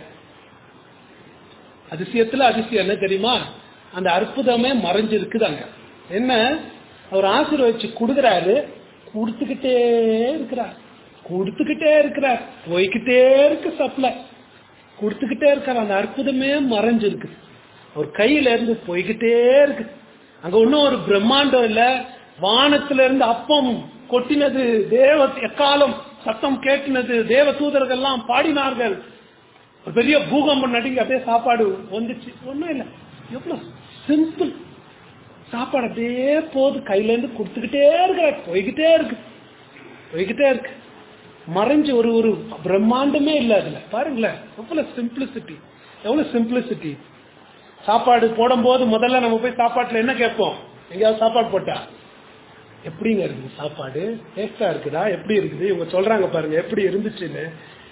அதிசயத்துல அதிசயம் என்ன தெரியுமா அந்த அற்புதமே மறைஞ்சிருக்குது அங்க என்ன அவர் ஆசீர்வதிச்சு கொடுக்குறாரு கொடுத்துக்கிட்டே இருக்கிறார் கொடுத்துக்கிட்டே இருக்கிறார் போய்கிட்டே இருக்கு சப்ளை கொடுத்துக்கிட்டே இருக்கார் அந்த அற்புதமே மறைஞ்சிருக்கு அவர் கையில இருந்து போய்கிட்டே இருக்கு அங்க இன்னும் ஒரு பிரம்மாண்டம் இல்ல வானத்துல இருந்து அப்பம் கொட்டினது தேவ எக்காலம் சத்தம் கேட்டினது தேவ தூதர்கள்லாம் பாடினார்கள் ஒரு பெரிய பூகம்பம் நடுங்கி அப்படியே சாப்பாடு வந்துச்சு ஒண்ணும் இல்ல எவ்வளவு சிம்பிள் சாப்பாடு அப்படியே போகுது கையில இருந்து கொடுத்துக்கிட்டே இருக்கிற போய்கிட்டே இருக்கு போய்கிட்டே இருக்கு மறைஞ்சு ஒரு ஒரு பிரம்மாண்டமே இல்ல அதுல பாருங்களேன் எவ்வளவு சிம்பிளிசிட்டி எவ்வளவு சிம்பிளிசிட்டி சாப்பாடு போடும்போது முதல்ல நம்ம போய் சாப்பாட்டுல என்ன கேட்போம் எங்கேயாவது சாப்பாடு போட்டா எப்படிங்க இருக்குது சாப்பாடு டேஸ்டா இருக்குதா எப்படி இருக்குது இவங்க சொல்றாங்க பாருங்க எப்படி இருந்துச்சுன்னு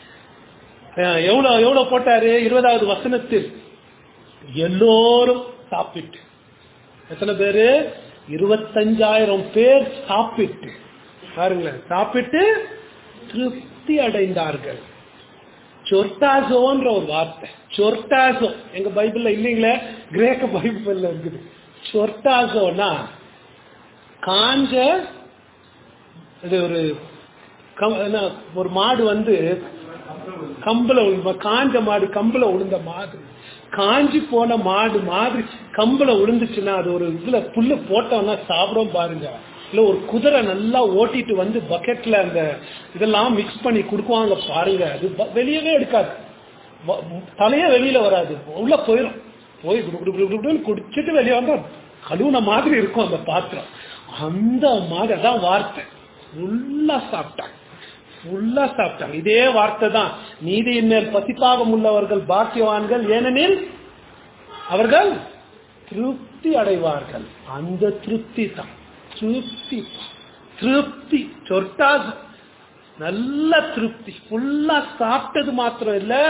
அஹ் எவ்வளவு எவ்வளவு போட்டாரு இருபதாவது வசனத்தில் எல்லோரும் சாப்பிட்டு எத்தனை பேரு இருபத்தஞ்சாயிரம் பேர் சாப்பிட்டு பாருங்களேன் சாப்பிட்டு திருப்தி அடைந்தார்கள் சொர்டாசோன்ற ஒரு வார்த்தை சொர்டாசோ எங்க பைபிள்ல இல்லைங்களே கிரேக்க பைபிள்ல இருக்குது சொர்டாசோனா காஞ்ச இது ஒரு கம்- என்ன, ஒரு மாடு வந்து கம்புல உழுந்த காஞ்ச மாடு கம்புல உளுந்த மாடு காஞ்சி போன மாடு மாதிரி கம்புல விழுந்துச்சுன்னா அது ஒரு இதுல புல்லு போட்டோம்னா சாப்பிடும் பாருங்க இல்ல ஒரு குதிரை நல்லா ஓட்டிட்டு வந்து பக்கெட்ல அந்த இதெல்லாம் மிக்ஸ் பண்ணி கொடுக்குவாங்க பாருங்க அது ப- வெளியவே எடுக்காது வ- தலையே வெளியில வராது உள்ள போயிடும் போய் குடு குடு குடு குடுன்னு குடிச்சிட்டு வெளியே வந்தா கழுவுன மாதிரி இருக்கும் அந்த பாத்திரம் அந்த மாதிரி அதான் வார்த்தை ஃபுல்லா சாப்பிட்டாங்க ஃபுல்லா சாப்பிட்டாங்க இதே வார்த்தை தான் நீதியின் மேல் பசிப்பாகம் உள்ளவர்கள் பாக்கியவான்கள் ஏனெனில் அவர்கள் திருப்தி அடைவார்கள் அந்த திருப்தி தான் திருப்தி திருப்தி சொர்ட்டாஸ் நல்ல திருப்தி ஃபுல்லா சாப்பிட்டது மாத்திரம் இல்ல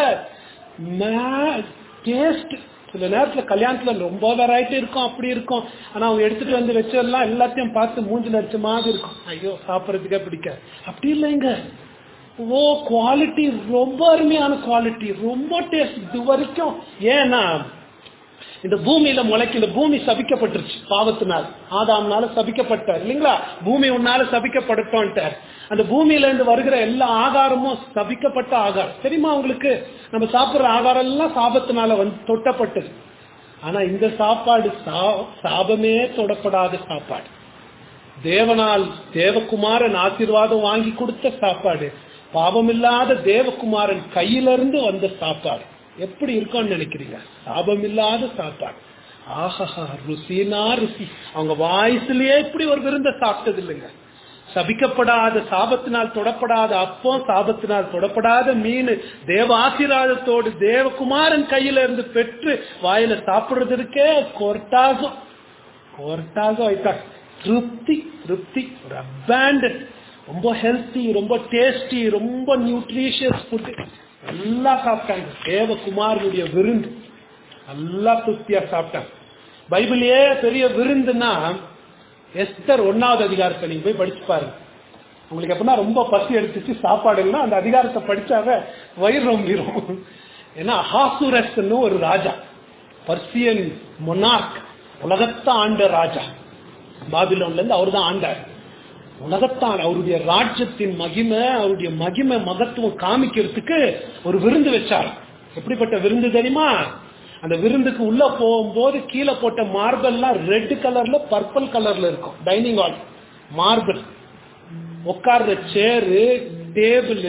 டேஸ்ட் சில நேரத்துல கல்யாணத்துல ரொம்ப வெரைட்டி இருக்கும் அப்படி இருக்கும் ஆனா அவங்க எடுத்துட்டு வந்து வச்சதெல்லாம் எல்லாத்தையும் பார்த்து மூஞ்சில அடிச்ச மாதிரி இருக்கும் ஐயோ சாப்பிடறதுக்கே பிடிக்காது அப்படி இல்லைங்க ஓ குவாலிட்டி ரொம்ப அருமையான குவாலிட்டி ரொம்ப டேஸ்ட் இது வரைக்கும் ஏன்னா இந்த பூமியில முளைக்கு இந்த பூமி சபிக்கப்பட்டுருச்சு பாவத்தினால் ஆதாம்னால சபிக்கப்பட்டார் இல்லைங்களா பூமி உன்னால சபிக்கப்படட்டோன்ட்டார் அந்த பூமியில இருந்து வருகிற எல்லா ஆகாரமும் சபிக்கப்பட்ட ஆகாரம் தெரியுமா உங்களுக்கு நம்ம சாப்பிடுற ஆகாரம் எல்லாம் சாபத்தினால வந்து தொட்டப்பட்டது ஆனா இந்த சாப்பாடு சா- சாபமே தொடப்படாத சாப்பாடு தேவனால் தேவகுமாரன் ஆசீர்வாதம் வாங்கி கொடுத்த சாப்பாடு பாவமில்லாத தேவகுமாரன் கையிலிருந்து வந்த சாப்பாடு எப்படி இருக்கும்னு நினைக்கிறீங்க சாபமில்லாத சாப்பாடு ஆஹா ருசினா ருசி அவங்க வாய்ஸ்லயே இப்படி ஒரு விருந்த சாப்பிட்டது இல்லைங்க சபிக்கப்படாத சாபத்தினால் தொடப்படாத அப்பம் சாபத்தினால் தொடப்படாத மீன் தேவ ஆசீர்வாதத்தோடு தேவகுமாரன் கையில இருந்து பெற்று வாயில சாப்பிடுறதுக்கே கொர்டாகும் கொர்டாக வைத்தாங்க திருப்தி திருப்தி ஒரு அபேண்டன் ரொம்ப ஹெல்த்தி ரொம்ப டேஸ்டி ரொம்ப நியூட்ரிஷியஸ் ஃபுட் நல்லா சாப்பிட்டாங்க தேவகுமாரனுடைய விருந்து நல்லா திருப்தியா சாப்பிட்டாங்க பைபிளையே பெரிய விருந்துன்னா எஸ்தர் ஒன்னாவது அதிகாரத்தை நீங்க போய் படிச்சு பாருங்க உங்களுக்கு எப்படின்னா ரொம்ப பசி எடுத்துச்சு சாப்பாடு இல்லைன்னா அந்த அதிகாரத்தை படிச்சாவே வயிறு ரொம்பிடும் ஏன்னா ஹாசுரஸ்ன்னு ஒரு ராஜா பர்சியன் மொனார்க் உலகத்தை ஆண்ட ராஜா பாபிலோன்ல இருந்து அவர் தான் ஆண்டார் உலகத்தான் அவருடைய ராஜ்யத்தின் மகிமை அவருடைய மகிமை மகத்துவம் காமிக்கிறதுக்கு ஒரு விருந்து வச்சார் எப்படிப்பட்ட விருந்து தெரியுமா அந்த விருந்துக்கு உள்ள போகும்போது கீழே போட்ட மார்பெல்லாம் ரெட் கலர்ல பர்பிள் கலர்ல இருக்கும் டைனிங் ஹால் மார்பிள் உட்கார்ற chair table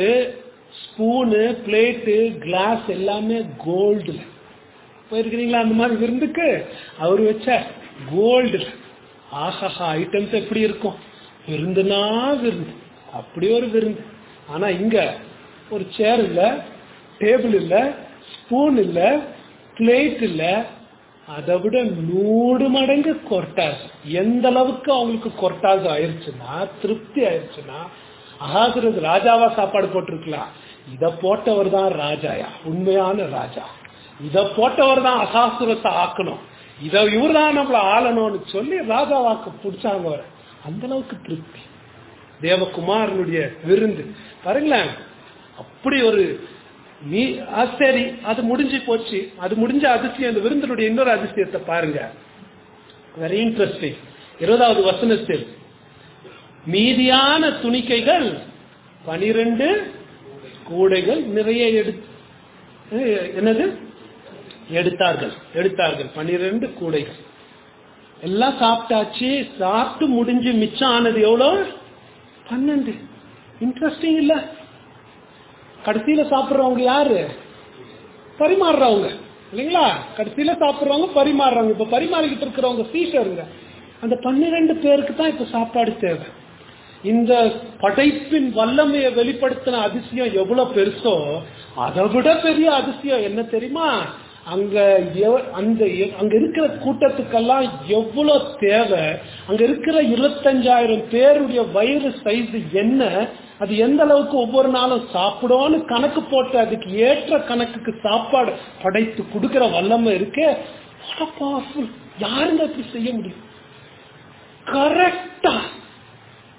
spoon plate glass எல்லாமே கோல்டுல போயிருக்கிறீங்களா அந்த மாதிரி விருந்துக்கு அவர் வச்ச கோல்டு ஆஹாஹா ஐட்டம்ஸ் எப்படி இருக்கும் விருந்துனா விருந்து அப்படி ஒரு விருந்து ஆனா இங்க ஒரு சேர் இல்ல டேபிள் இல்ல ஸ்பூன் இல்ல பிளேட் இல்ல அதை விட நூறு மடங்கு கொர்டாஸ் எந்த அளவுக்கு அவங்களுக்கு கொர்டாஸ் ஆயிருச்சுன்னா திருப்தி ஆயிருச்சுன்னா ஆகிறது ராஜாவா சாப்பாடு போட்டிருக்கலாம் இத போட்டவர் தான் ராஜாயா உண்மையான ராஜா இத போட்டவர் தான் அசாசுரத்தை ஆக்கணும் இத இவர் தான் நம்மள ஆளணும்னு சொல்லி ராஜாவாக்கு பிடிச்சாங்க அவரை அந்த அளவுக்கு திருப்தி தேவகுமாரனுடைய விருந்து பாருங்களேன் அப்படி ஒரு நீ அது சரி அது முடிஞ்சு போச்சு அது முடிஞ்ச அதிசயம் அந்த விருந்தினுடைய இன்னொரு அதிசயத்தை பாருங்க வெரி இன்ட்ரெஸ்டிங் இருபதாவது வசனத்தில் மீதியான துணிக்கைகள் பனிரெண்டு கூடைகள் நிறைய எடு அஹ் என்னது எடுத்தார்கள் எடுத்தார்கள் பனிரெண்டு கூடைகள் எல்லாம் சாப்பிட்டாச்சு சாப்பிட்டு முடிஞ்சு மிச்சம் ஆனது எவ்வளோ பன்னெண்டு இன்ட்ரெஸ்டிங் இல்ல கடைசியில சாப்பிடுறவங்க யாரு பரிமாறுறவங்க இல்லைங்களா கடைசியில சாப்பிடுறவங்க பரிமாறுறவங்க இப்ப பரிமாறிக்கிட்டு இருக்கிறவங்க சீஷருங்க அந்த பன்னிரெண்டு பேருக்கு தான் இப்ப சாப்பாடு தேவை இந்த படைப்பின் வல்லமையை வெளிப்படுத்தின அதிசயம் எவ்வளவு பெருசோ அதை விட பெரிய அதிசயம் என்ன தெரியுமா அங்க எவ- அந்த எ- அங்க இருக்கிற கூட்டத்துக்கெல்லாம் எவ்வளவு தேவை அங்க இருக்கிற இருபத்தஞ்சாயிரம் பேருடைய வயிறு சைஸ் என்ன அது எந்த அளவுக்கு ஒவ்வொரு நாளும் சாப்பிடும்னு கணக்கு போட்டு அதுக்கு ஏற்ற கணக்குக்கு சாப்பாடு படைத்து கொடுக்கிற வல்லமை இருக்கே பவர்ஃபுல் யாருங்க அப்படி செய்ய முடியும் கரெக்டா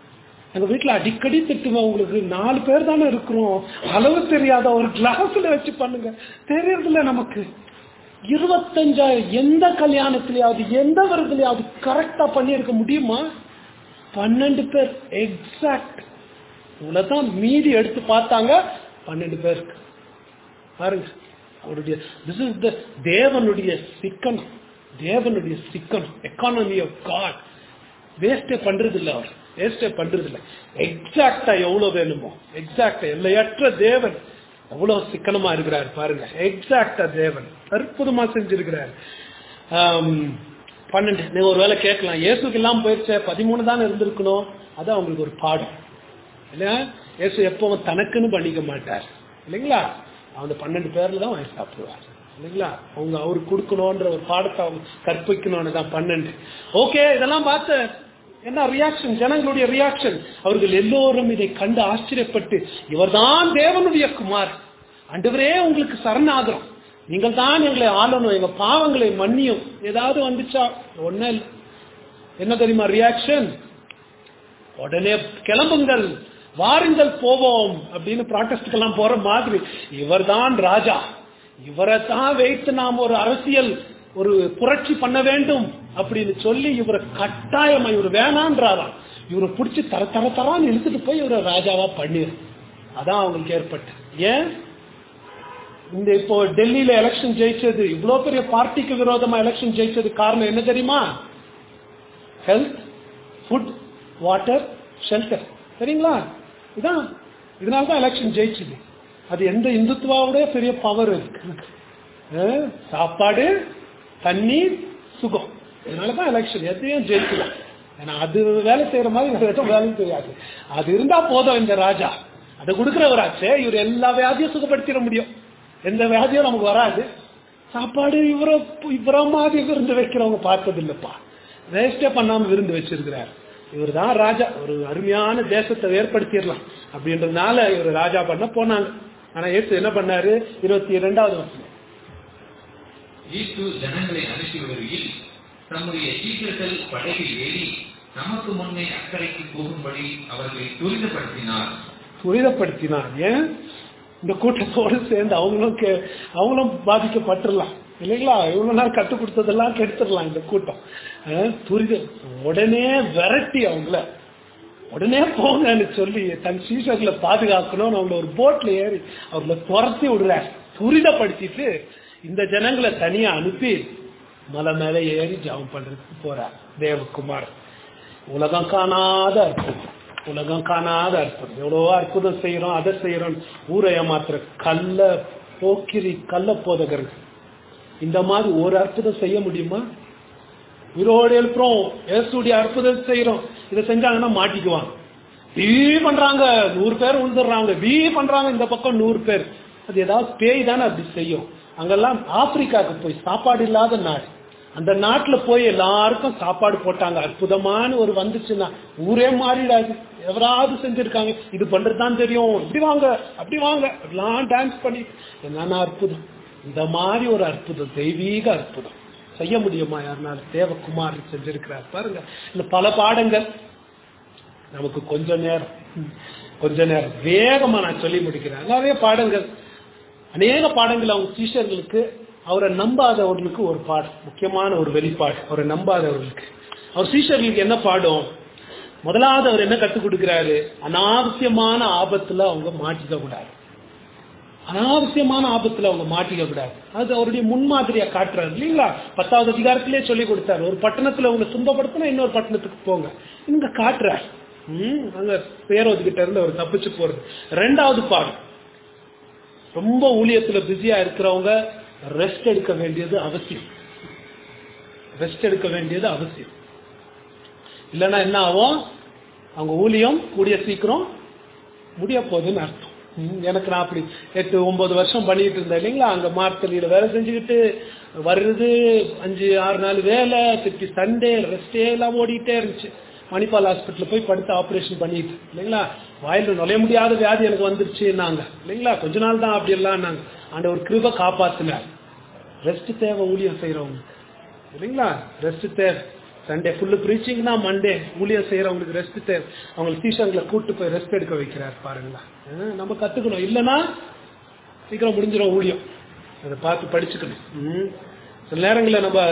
எங்க வீட்டுல அடிக்கடி திட்டுவேன் உங்களுக்கு நாலு பேர் தானே இருக்கிறோம் அளவு தெரியாத ஒரு கிளாஸ்ல வச்சு பண்ணுங்க தெரியறதில்ல நமக்கு இருபத்தஞ்சாயிரம் எந்த கல்யாணத்திலேயாவது எந்த விருதுலயாவது கரெக்டா பண்ணியிருக்க முடியுமா பன்னெண்டு பேர் எக்ஸாக்ட் இவ்வளவுதான் மீதி எடுத்து பார்த்தாங்க பன்னெண்டு பேருக்கு பாருங்க அவருடைய திஸ் இஸ் த தேவனுடைய சிக்கனம் தேவனுடைய சிக்கனம் எக்கானமி ஆஃப் காட் வேஸ்டே பண்றது இல்ல அவர் வேஸ்டே பண்றது இல்ல எக்ஸாக்டா எவ்வளவு வேணுமோ எக்ஸாக்டா எல்லையற்ற தேவன் எவ்வளவு சிக்கனமா இருக்கிறார் பாருங்க எக்ஸாக்டா தேவன் அற்புதமா செஞ்சிருக்கிறார் ஆம், பன்னெண்டு நீங்க ஒரு வேலை கேட்கலாம் இயேசுக்கு இல்லாம போயிருச்சே பதிமூணு தான் இருந்திருக்கணும் அது அவங்களுக்கு ஒரு பாடம் இல்லையா இயேசு எப்பவும் தனக்குன்னு பண்ணிக்க மாட்டார் இல்லைங்களா அந்த பன்னெண்டு பேர்ல தான் வாங்கி சாப்பிடுவார் இல்லைங்களா அவங்க அவருக்கு கொடுக்கணும்ன்ற ஒரு பாடத்தை அவங்க கற்பிக்கணும்னு தான் பன்னெண்டு ஓகே இதெல்லாம் பார்த்து என்ன ரியாக்ஷன் ஜனங்களுடைய ரியாக்ஷன் அவர்கள் எல்லோரும் இதை கண்டு ஆச்சரியப்பட்டு இவர்தான் தேவனுடைய குமார் ஆண்டவரே உங்களுக்கு சரணாகிறோம் நீங்கள் தான் எங்களை ஆளணும் எங்க பாவங்களை மன்னியும் ஏதாவது வந்துச்சா ஒன்னும் இல்லை என்ன தெரியுமா ரியாக்ஷன் உடனே கிளம்புங்கள் வாருங்கள் போவோம் அப்படின்னு ப்ராட்டஸ்டுக்கெல்லாம் போற மாதிரி இவர்தான் ராஜா இவரை தான் வைத்து நாம் ஒரு அரசியல் ஒரு புரட்சி பண்ண வேண்டும் அப்படின்னு சொல்லி இவரை கட்டாயமா இவர் வேணான்றாராம் இவரை பிடிச்சி தர தர தரான்னு இழுத்துட்டு போய் இவரை ராஜாவா பண்ணிரு அதான் அவங்களுக்கு ஏற்பட்டு ஏன் இந்த இப்போ டெல்லியில எலெக்ஷன் ஜெயிச்சது இவ்வளவு பெரிய பார்ட்டிக்கு விரோதமா எலெக்ஷன் ஜெயிச்சது காரணம் என்ன தெரியுமா ஹெல்த் ஃபுட் வாட்டர் ஷெல்டர் சரிங்களா இதான் இதனால தான் எலெக்ஷன் ஜெயிச்சுது அது எந்த இந்துத்துவாவோட பெரிய பவர் இருக்கு அஹ், சாப்பாடு தண்ணி சுகம் இதனால தான் எலெக்ஷன் எதையும் ஜெயிக்கலாம் ஏன்னா அது வேலை செய்யற மாதிரி வேற எதுவும் வேலை செய்யாது அது இருந்தா போதும் இந்த ராஜா அதை கொடுக்கிறவராச்சே இவர் எல்லா வியாதியும் சுகப்படுத்திட முடியும் எந்த வியாதியும் நமக்கு வராது சாப்பாடு இவரை இவரை மாதிரி விருந்து வைக்கிறவங்க பார்த்தது இல்லப்பா வேஸ்டே பண்ணாம விருந்து வச்சிருக்கிறார் இவர் தான் ராஜா ஒரு அருமையான தேசத்தை ஏற்படுத்திடலாம் அப்படின்றதுனால இவர் ராஜா பண்ண போனாங்க ஆனா ஏசு என்ன பண்ணாரு இருபத்தி இரண்டாவது வருஷம் இயேசு ஜனங்களை அனுப்பி வருகையில் தம்முடைய சீக்கிரத்தில் படகில் ஏறி நமக்கு முன்னே அக்கறைக்கு போகும்படி அவர்களை துரிதப்படுத்தினார் துரிதப்படுத்தினார் ஏன் இந்த கூட்டத்தோடு சேர்ந்து அவங்களும் கே- அவங்களும் பாதிக்கப்பட்டுடலாம் இல்லைங்களா இவ்வளவு நாள் கற்றுக் கொடுத்ததெல்லாம் கெடுத்துடலாம் இந்த கூட்டம் அஹ், துரித உடனே விரட்டி அவங்கள உடனே போங்கன்னு சொல்லி தன் சீசர்களை பாதுகாக்கணும்னு அவங்கள ஒரு போட்ல ஏறி அவங்கள துரத்தி விடுறார் துரிதப்படுத்திட்டு இந்த ஜனங்களை தனியா அனுப்பி மலை மேல ஏறி ஜெபம் பண்றதுக்கு போறார் தேவகுமார் உலகம் காணாத அற்புதம் உலகம் காணாத அற்புதம் எவ்வளவோ அற்புதம் செய்யறோம் அதை செய்யறோம் ஊரை ஏமாத்துற கல்ல போக்கிரி கள்ள போதகர்கள் இந்த மாதிரி ஒரு அற்புதம் செய்ய முடியுமா உயிரோடு எழுப்புறோம் ஏசுடைய அற்புதம் செய்யறோம் இதை செஞ்சாங்கன்னா மாட்டிக்குவாங்க பீ பண்றாங்க நூறு பேர் விழுந்துடுறாங்க பீ பண்றாங்க இந்த பக்கம் நூறு பேர் அது ஏதாவது பேய் தானே அப்படி செய்யும் அங்கெல்லாம் ஆப்பிரிக்காவுக்கு போய் சாப்பாடு இல்லாத நாடு அந்த நாட்டுல போய் எல்லாருக்கும் சாப்பாடு போட்டாங்க அற்புதமான ஒரு வந்துச்சுன்னா ஊரே மாறிடாது எவராவது செஞ்சிருக்காங்க இது பண்றதுதான் தெரியும் இப்படி வாங்க அப்படி வாங்க எல்லாம் டான்ஸ் பண்ணி என்னன்னா அற்புதம் இந்த மாதிரி ஒரு அற்புதம் தெய்வீக அற்புதம் செய்ய முடியுமா யாருனாலும் தேவகுமார் செஞ்சிருக்கிறார் பாருங்க இந்த பல பாடங்கள் நமக்கு கொஞ்ச நேரம் கொஞ்ச நேரம் வேகமா நான் சொல்லி முடிக்கிறேன் நிறைய பாடங்கள் அநேக பாடங்கள் அவங்க சீஷர்களுக்கு அவரை நம்பாதவர்களுக்கு ஒரு பாடம் முக்கியமான ஒரு வெளிப்பாடு அவரை நம்பாதவர்களுக்கு அவர் சீஷர்களுக்கு என்ன பாடம் முதலாவது அவர் என்ன கற்றுக் கொடுக்கிறாரு அனாவசியமான ஆபத்துல அவங்க மாட்டிக்க கூடாது அனாவசியமான ஆபத்துல அவங்க மாட்டிக்க கூடாது அது அவருடைய முன்மாதிரியா காட்டுறாரு இல்லைங்களா பத்தாவது அதிகாரத்திலே சொல்லி கொடுத்தாரு ஒரு பட்டணத்துல உங்களை துன்பப்படுத்தினா இன்னொரு பட்டணத்துக்கு போங்க இங்க காட்டுறாரு ம், அங்க பேரோது கிட்ட இருந்து அவர் தப்பிச்சு போறது ரெண்டாவது பாடம் ரொம்ப ஊழியத்துல பிஸியா இருக்கிறவங்க ரெஸ்ட் எடுக்க வேண்டியது அவசியம் ரெஸ்ட் எடுக்க வேண்டியது அவசியம் இல்லைன்னா என்ன ஆகும் அவங்க ஊழியம் கூடிய சீக்கிரம் முடிய போகுதுன்னு அர்த்தம் ம், எனக்கு நான் அப்படி எட்டு ஒன்பது வருஷம் பண்ணிட்டு இருந்தேன் இல்லைங்களா அங்க மார்த்தலியில வேலை செஞ்சுக்கிட்டு வருது அஞ்சு ஆறு நாள் வேலை திருப்பி சண்டே ரெஸ்டே எல்லாம் ஓடிட்டே இருந்துச்சு மணிப்பால் ஹாஸ்பிட்டல் போய் படுத்து ஆபரேஷன் பண்ணிட்டு இல்லைங்களா வாயில நுழைய முடியாத வியாதி எனக்கு வந்துருச்சுன்னாங்க இல்லைங்களா கொஞ்ச நாள் தான் அப்படி எல்லாம் நாங்க ஆண்டவர் கிருப காப்பாத்தினார் ரெஸ்ட் தேவை ஊழியம் செய்யறவங்க இல்லைங்களா ரெஸ்ட் தேவை சண்டே ஃபுல்லு ப்ரீச்சிங் தான் மண்டே ஊழியம் செய்யறவங்களுக்கு ரெஸ்ட் தேவை அவங்களுக்கு டீஷர்ட்ல கூட்டு போய் ரெஸ்ட் எடுக்க வைக்கிறார் பாருங்களா அஹ் நம்ம கத்துக்கணும் இல்லைன்னா சீக்கிரம் முடிஞ்சிடும் ஊழியம் அதை பார்த்து படிச்சுக்கணும் ம். சில நேரங்களில் நம்ம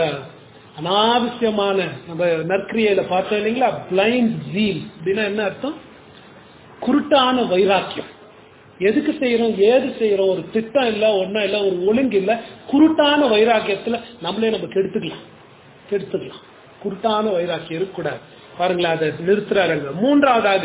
அனாவசியமான நம்ம நற்கிரியையில பார்த்தோம் இல்லைங்களா பிளைண்ட் ஜீல் அப்படின்னா என்ன அர்த்தம் குருட்டான வைராக்கியம் எதுக்கு செய்யறோம் ஏது செய்யறோம் ஒரு திட்டம் இல்ல ஒன்றும் இல்ல ஒரு ஒழுங்கு இல்ல குருட்டான வைராக்கியத்துல நம்மளே நம்ம கெடுத்துக்கலாம் கெடுத்துக்கலாம் குருட்டான வைராக்கியம் இருக்கக்கூடாது பாருங்களேன் அதை நிறுத்துறாருங்க மூன்றாவதாக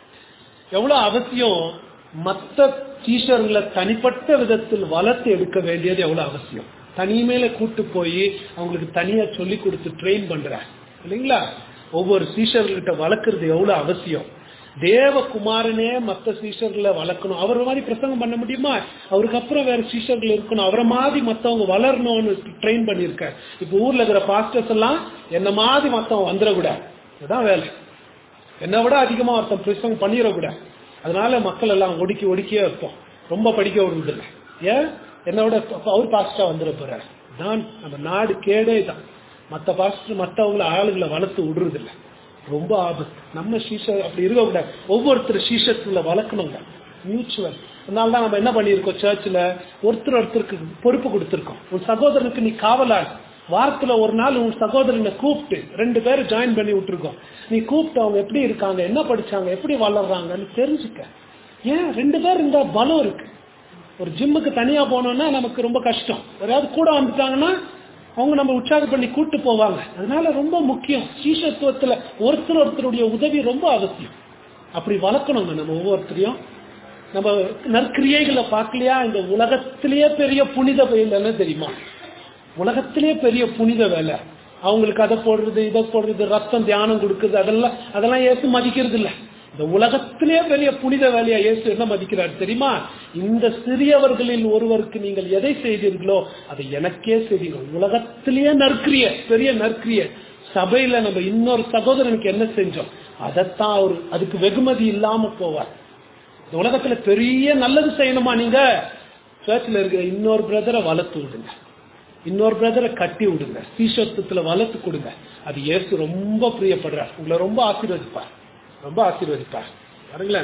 எவ்வளவு அவசியம் மத்த டீச்சர்களை தனிப்பட்ட விதத்தில் வளர்த்து எடுக்க வேண்டியது எவ்வளவு அவசியம் தனிமையில கூட்டு போய் அவங்களுக்கு தனியா சொல்லி கொடுத்து ட்ரெயின் பண்ற இல்லைங்களா ஒவ்வொரு சீஷர்கிட்ட வளர்க்கறது எவ்வளவு அவசியம் தேவகுமாரனே மத்த சீஷர்களை வளர்க்கணும் அவர் மாதிரி பிரசங்கம் பண்ண முடியுமா அவருக்கு அப்புறம் வேற சீஷர்கள் இருக்கணும் அவரை மாதிரி மத்தவங்க வளரணும்னு ட்ரெயின் பண்ணிருக்கார் இப்ப ஊர்ல இருக்கிற பாஸ்டர்ஸ் எல்லாம் என்ன மாதிரி மத்தவங்க வந்துடக்கூடாது இதுதான் வேலை என்னை விட அதிகமா ஒருத்தன் பிரசங்கம் பண்ணிடக்கூடாது அதனால மக்கள் எல்லாம் ஒடுக்கி ஒடுக்கியே இருப்போம் ரொம்ப படிக்க விடுறதில்லை ஏன் என்னை விட அப்ப அவர் பாஸ்டா வந்துட போறாரு தான் நம்ம நாடு கேடே தான் மத்த பாஸ்டர் மத்தவங்கள ஆளுகளை வளர்த்து விடுறதில்லை ரொம்ப ஆபத்து நம்ம சீஷ அப்படி இருக்கக்கூடாது ஒவ்வொருத்தர் சீஷத்துல வளர்க்கணுங்க மியூச்சுவல் அதனால தான் நம்ம என்ன பண்ணியிருக்கோம் சர்ச்சில் ஒருத்தர் ஒருத்தருக்கு பொறுப்பு கொடுத்துருக்கோம் உன் சகோதரனுக்கு நீ காவலாள் வாரத்துல ஒரு நாள் உன் சகோதரனை கூப்பிட்டு ரெண்டு பேரும் ஜாயின் பண்ணி விட்டுருக்கோம் நீ கூப்பிட்டு அவங்க எப்படி இருக்காங்க என்ன படிச்சாங்க எப்படி வளர்றாங்கன்னு தெரிஞ்சுக்க ஏன் ரெண்டு பேர் இருந்தா பலம் இருக்கு ஒரு ஜிம்முக்கு தனியா போனோம்னா நமக்கு ரொம்ப கஷ்டம் யாராவது கூட வந்துட்டாங்கன்னா அவங்க நம்ம உற்சாகம் பண்ணி கூட்டு போவாங்க அதனால ரொம்ப முக்கியம் சீஷத்துவத்துல ஒருத்தர் ஒருத்தருடைய உதவி ரொம்ப அவசியம் அப்படி வளர்க்கணுங்க நம்ம ஒவ்வொருத்தரையும் நம்ம நற்கிரியைகளை பார்க்கலையா இந்த உலகத்திலேயே பெரிய புனித பயில் என்ன தெரியுமா உலகத்திலேயே பெரிய புனித வேலை அவங்களுக்கு அதை போடுறது இதை போடுறது ரத்தம் தியானம் கொடுக்குறது அதெல்லாம் அதெல்லாம் ஏசு மதிக்கிறது இல்ல இந்த உலகத்திலேயே பெரிய புனித வேலையா இயேசு என்ன மதிக்கிறார் தெரியுமா இந்த சிறியவர்களில் ஒருவருக்கு நீங்கள் எதை செய்தீர்களோ அதை எனக்கே செய்தீர்கள் உலகத்திலேயே நற்கிரிய பெரிய நற்கிரிய சபையில நம்ம இன்னொரு சகோதரனுக்கு என்ன செஞ்சோம் அதைத்தான் அவர் அதுக்கு வெகுமதி இல்லாம போவார் இந்த உலகத்துல பெரிய நல்லது செய்யணுமா நீங்க சர்ச்சில் இருக்கிற இன்னொரு பிரதரை வளர்த்து விடுங்க இன்னொரு பிரதரை கட்டி விடுங்க சீசத்துவத்துல வளர்த்து கொடுங்க அது இயேசு ரொம்ப பிரியப்படுறார் உங்களை ரொம்ப ஆசீர்வதிப்பார் ரொம்ப ஆசீர்வதிப்பார் பாருங்களேன்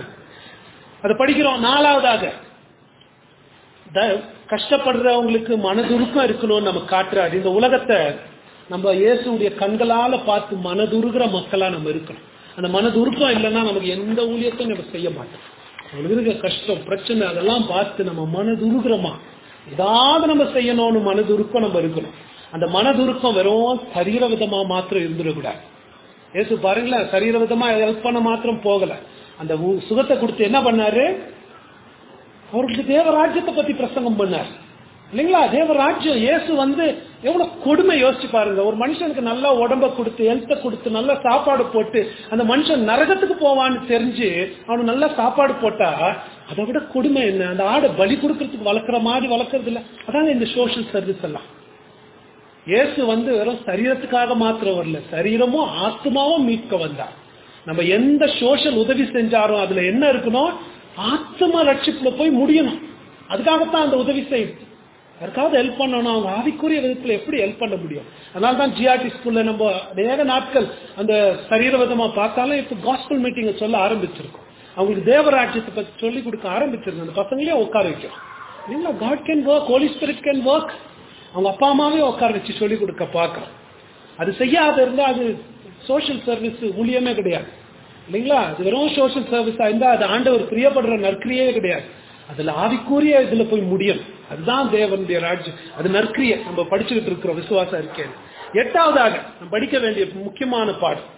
அதை படிக்கிறோம் நாலாவதாக த- கஷ்டப்படுறவங்களுக்கு மனதுருக்கம் இருக்கணும்னு நம்ம காட்டுறாரு இந்த உலகத்தை நம்ம இயேசுடைய கண்களால பார்த்து மனதுருகிற மக்களா நம்ம இருக்கணும் அந்த மனதுருக்கம் இல்லைன்னா நமக்கு எந்த ஊழியத்தையும் நம்ம செய்ய மாட்டோம் நம்மளுக்கு இருக்க கஷ்டம் பிரச்சனை அதெல்லாம் பார்த்து நம்ம மனதுருகிறோமா ஏதாவது நம்ம செய்யணும்னு மனதுருக்கம் நம்ம இருக்கணும் அந்த மனதுருக்கம் வெறும் சரீர விதமா மாத்திரம் இருந்துடக்கூடாது ஏசு பாருங்களேன் சரீர விதமா ஹெல்ப் பண்ண மாத்திரம் போகல அந்த உ- சுகத்தை கொடுத்து என்ன பண்ணாரு அவருக்கு தேவராஜ்யத்தை பத்தி பிரசங்கம் பண்ணார் இல்லைங்களா தேவராஜ்யம் இயேசு வந்து எவ்வளவு கொடுமை யோசிச்சு பாருங்க ஒரு மனுஷனுக்கு நல்லா உடம்ப கொடுத்து ஹெல்த்தை கொடுத்து நல்ல சாப்பாடு போட்டு அந்த மனுஷன் நரகத்துக்கு போவான்னு தெரிஞ்சு அவனுக்கு நல்ல சாப்பாடு போட்டா அதை விட கொடுமை என்ன அந்த ஆடை பலி கொடுக்கறதுக்கு வளர்க்குற மாதிரி வளர்க்கறது இல்ல அதாங்க இந்த சோஷியல் சர்வீஸ் எல்லாம் இயேசு வந்து வெறும் சரீரத்துக்காக மாத்திரம் வரல சரீரமும் ஆத்மாவும் மீட்க வந்தார் நம்ம எந்த சோஷியல் உதவி செஞ்சாலும் அதுல என்ன இருக்கணும் ஆத்ம ரட்சிப்புல போய் முடியணும் அதுக்காகத்தான் அந்த உதவி செய்யுது யாருக்காவது ஹெல்ப் பண்ணணும் அவங்க ஆவிக்குரிய விதத்துல எப்படி ஹெல்ப் பண்ண முடியும் அதனால தான் ஜிஆர்டி ஸ்கூல்ல நம்ம அநேக நாட்கள் அந்த சரீர விதமா பார்த்தாலும் இப்ப காஸ்பல் மீட்டிங்க சொல்ல ஆரம்பிச்சிருக்கோம் அவங்களுக்கு தேவராஜ்யத்தை பத்தி சொல்லி கொடுக்க ஆரம்பிச்சிருக்கோம் அந்த பசங்களே உட்கார வைக்கிறோம் இல்லைங்களா God can work Holy Spirit can work அவங்க அப்பா அம்மாவே உட்கார வச்சு சொல்லி கொடுக்க பார்க்கறோம் அது செய்யாத இருந்தா அது சோஷியல் சர்வீஸ் ஊழியமே கிடையாது இல்லைங்களா அது வெறும் சோஷியல் சர்வீஸா இருந்தா அது ஆண்டவர் பிரியப்படுற நற்கிரியே கிடையாது அதுல ஆவிக்குரிய இதுல போய் முடியும் அதுதான் தேவனுடைய ராஜ்யம் அது நற்கிரிய நம்ம படிச்சுக்கிட்டு இருக்கிறோம் விசுவாசம் இருக்கேன் எட்டாவதாக நம்ம படிக்க வேண்டிய முக்கியமான பாடம்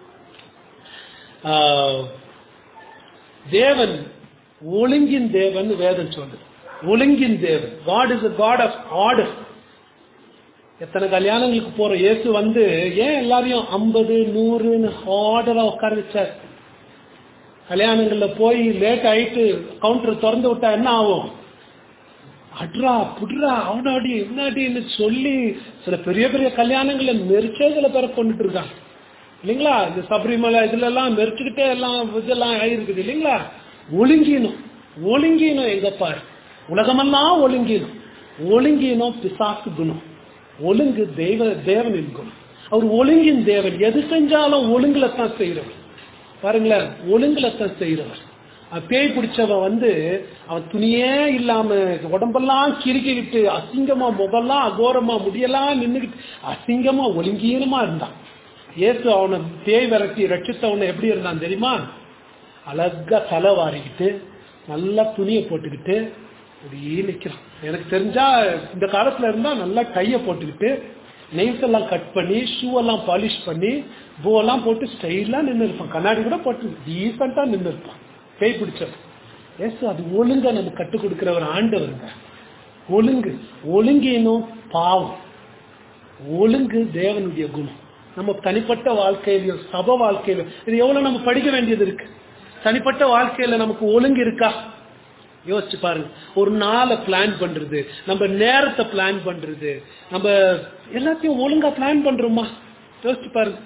ஆஹ், தேவன் ஒழுங்கின் தேவன் வேதம் சொல்லுது ஒழுங்கின் தேவன் God is a God of order எத்தனை கல்யாணங்களுக்கு போற இயேசு வந்து ஏன் எல்லாரையும் ஐம்பது நூறுன்னு ஆர்டரா உட்கார வச்சார் கல்யாணங்கள்ல போய் லேட் ஆயிட்டு கவுண்டர் திறந்து விட்டா என்ன ஆகும் அட்ரா புட்ரா அவனாடி என்னாடின்னு சொல்லி சில பெரிய பெரிய கல்யாணங்களை மெரிச்சே சில பேரை கொண்டுட்டு இருக்காங்க இல்லைங்களா இந்த சபரிமலை இதுல எல்லாம் மெரிச்சுக்கிட்டே எல்லாம் இதெல்லாம் ஆயிருக்குது இல்லைங்களா ஒழுங்கினும் ஒழுங்கினும் எங்க பாரு உலகமெல்லாம் ஒழுங்கினும் ஒழுங்கினும் பிசாசு குணம் ஒழுங்கு தெய்வ தேவனின் குணம் அவர் ஒழுங்கின் தேவன் எது செஞ்சாலும் ஒழுங்குல தான் செய்யறவர் பாருங்களேன் ஒழுங்குல தான் செய்யறவர் அவன் பேய் பிடிச்சவன் வந்து அவன் துணியே இல்லாம உடம்பெல்லாம் கிறுக்கிக்கிட்டு அசிங்கமா முகம்லாம் அகோரமா முடியெல்லாம் நின்னுக்கிட்டு அசிங்கமா ஒழுங்கீனமா இருந்தான் இயேசு அவனை பேய் விரட்டி ரட்சித்தவனை எப்படி இருந்தான் தெரியுமா அழகா தலை வாரிக்கிட்டு நல்லா துணியை போட்டுக்கிட்டு அப்படியே நிக்கிறான் எனக்கு தெரிஞ்சா இந்த காலத்துல இருந்தா நல்லா கையை போட்டுக்கிட்டு நெய்ஸ் எல்லாம் கட் பண்ணி ஷூ எல்லாம் பாலிஷ் பண்ணி பூ எல்லாம் போட்டு ஸ்டைலா நின்று இருப்பான் கண்ணாடி கூட போட்டு டீசெண்டா நின்று இருப்பான் கை பிடிச்சவன் ஏசு அது ஒழுங்கா நம்ம கற்றுக் கொடுக்கிற ஒரு ஆண்டவருங்க ஒழுங்கு ஒழுங்கினும் பாவம் ஒழுங்கு தேவனுடைய குணம் நம்ம தனிப்பட்ட வாழ்க்கையிலையும் சப வாழ்க்கையிலும் இது எவ்வளவு நம்ம படிக்க வேண்டியது இருக்கு தனிப்பட்ட வாழ்க்கையில நமக்கு ஒழுங்கு இருக்கா யோசிச்சு பாருங்க ஒரு நாளை பிளான் பண்றது நம்ம நேரத்தை பிளான் பண்றது நம்ம எல்லாத்தையும் ஒழுங்கா பிளான் பண்றோமா யோசிச்சு பாருங்க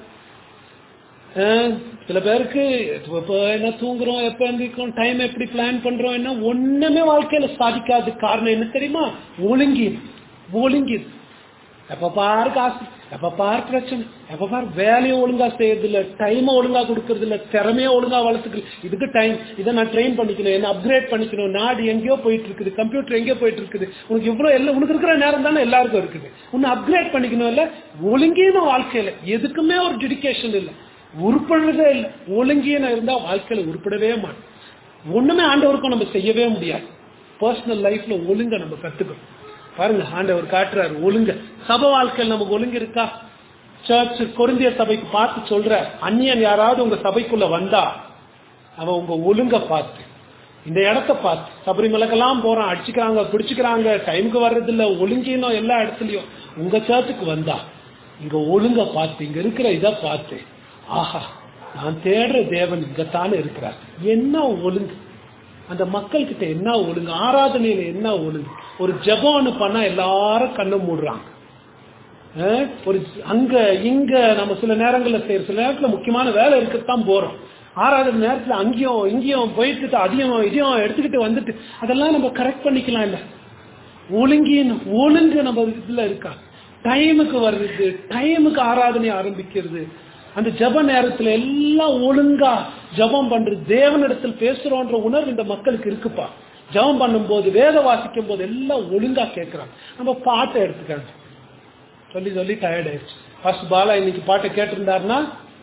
ஆஹ், சில பேருக்கு எப்ப என்ன தூங்குறோம் எப்ப எந்திரிக்கிறோம் டைம் எப்படி பிளான் பண்றோம் என்ன ஒண்ணுமே வாழ்க்கையில சாதிக்காது காரணம் என்ன தெரியுமா ஒழுங்கி ஒழுங்கி எப்ப பாரு காசு எப்ப பாரு பிரச்சனை எப்ப பாரு வேலையை ஒழுங்கா செய்யறது இல்ல டைமை ஒழுங்கா கொடுக்கறது இல்ல திறமையை ஒழுங்கா வளர்த்துக்கல இதுக்கு டைம் இதை நான் ட்ரெயின் பண்ணிக்கணும் என்ன அப்கிரேட் பண்ணிக்கணும் நாடு எங்கேயோ போயிட்டு இருக்குது கம்ப்யூட்டர் எங்கேயோ போயிட்டு இருக்குது உனக்கு இவ்வளவு எல்லாம் உனக்கு இருக்கிற நேரம் தானே எல்லாருக்கும் இருக்குது உன்னை அப்கிரேட் பண்ணிக்கணும் இல்ல ஒழுங்கீன வாழ்க்கையில எதுக்குமே ஒரு டெடிகேஷன் இல்ல உருப்படுறதே இல்லை ஒழுங்கீன இருந்தா வாழ்க்கையில உருப்படவே மாட்டோம் ஒண்ணுமே ஆண்டவருக்கும் நம்ம செய்யவே முடியாது பர்சனல் லைஃப்ல ஒழுங்க நம்ம கத்துக்கணும் பாருங்க ஆண்டவர் காட்டுறாரு ஒழுங்க சபை வாழ்க்கையில் நமக்கு ஒழுங்கு இருக்கா சர்ச் கொரிந்திய சபைக்கு பார்த்து சொல்ற அந்நியன் யாராவது உங்க சபைக்குள்ள வந்தா அவன் உங்க ஒழுங்க பார்த்து இந்த இடத்த பார்த்து சபரிமலைக்கெல்லாம் போறான் அடிச்சுக்கிறாங்க பிடிச்சுக்கிறாங்க டைமுக்கு வர்றது இல்ல ஒழுங்கினோம் எல்லா இடத்துலயும் உங்க சர்ச்சுக்கு வந்தா இங்க ஒழுங்க பார்த்து இங்க இருக்கிற இதை பார்த்து ஆஹா நான் தேடுற தேவன் இங்கத்தானே இருக்கிறார் என்ன ஒழுங்கு அந்த மக்கள் கிட்ட என்ன ஒழுங்கு ஆராதனையில என்ன ஒழுங்கு ஒரு ஜெபம்னு பண்ணா எல்லாரும் கண்ணை மூடுறாங்க அஹ், ஒரு அங்க இங்க நம்ம சில நேரங்கள்ல செய்யற சில நேரத்துல முக்கியமான வேலை இருக்கத்தான் போறோம் ஆறாவது நேரத்துல அங்கேயும் இங்கேயும் போயிட்டு அதையும் இதையும் எடுத்துக்கிட்டு வந்துட்டு அதெல்லாம் நம்ம கரெக்ட் பண்ணிக்கலாம் இல்ல ஒழுங்கின் ஒழுங்கு நம்ம இதுல இருக்கா டைமுக்கு வர்றது டைமுக்கு ஆராதனை ஆரம்பிக்கிறது அந்த ஜெப நேரத்துல எல்லாம் ஒழுங்கா ஜெபம் பண்றது தேவனிடத்தில் பேசுறோன்ற உணர்வு இந்த மக்களுக்கு இருக்குப்பா ஜெபம் பண்ணும்போது வேத வாசிக்கும் போது எல்லாம் ஒழுங்கா கேட்கறாங்க நம்ம பாட்டை எடுத்துக்காங்க சொல்லி சொல்லி டயர்ட் ஆயிடுச்சு ஃபர்ஸ்ட் பாலா இன்னைக்கு பாட்டை கேட்டிருந்தாருன்னா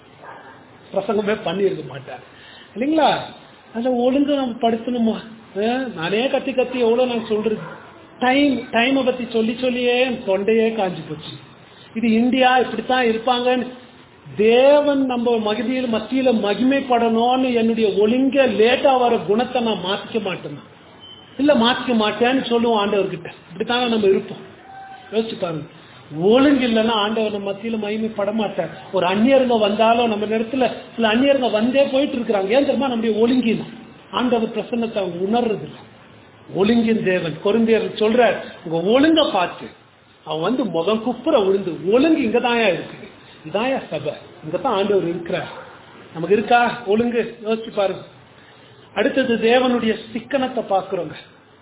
பிரசங்கமே பண்ணியிருக்க மாட்டார் இல்லைங்களா அதுல ஒழுங்கு நம்ம படுத்தணுமா அஹ், நானே கத்தி கத்தி எவ்வளவு நான் சொல்றது டைம் டைமை பத்தி சொல்லி சொல்லியே என் தொண்டையே காஞ்சி போச்சு இது இந்தியா இப்படித்தான் இருப்பாங்கன்னு தேவன் நம்ம மகிழ்ச்சியில் மத்தியில மகிமைப்படணும்னு என்னுடைய ஒழுங்க லேட்டா வர குணத்தை நான் மாத்திக்க மாட்டேன் இல்ல மாத்திக்க மாட்டேன்னு சொல்லுவோம் ஆண்டவர்கிட்ட இப்படித்தானே நம்ம இருப்போம் யோசிச்சு பாருங்க ஒழுங்கு இல்லைன்னா ஆண்டவர் நம்ம மத்தியில மகிமைப்பட மாட்டார் ஒரு அந்நியருங்க வந்தாலும் நம்ம நேரத்துல சில அந்நியருங்க வந்தே போயிட்டு இருக்கிறாங்க ஏன் தெரியுமா நம்முடைய ஒழுங்கினம் ஆண்டவர் பிரசன்னத்தை அவங்க உணர்றது இல்லை ஒழுங்கின் தேவன் கொருந்தியர் சொல்றார் உங்க ஒழுங்க பார்த்து அவன் வந்து முகம் குப்புற விழுந்து ஒழுங்கு இங்கதாயா இருக்குது இதாயா சபை இங்கதான் ஆண்டவர் இருக்கிறார் நமக்கு இருக்கா ஒழுங்கு யோசிச்சு பாருங்க அடுத்தது தேவனுடைய சிக்கனத்தை பார்க்கிறோங்க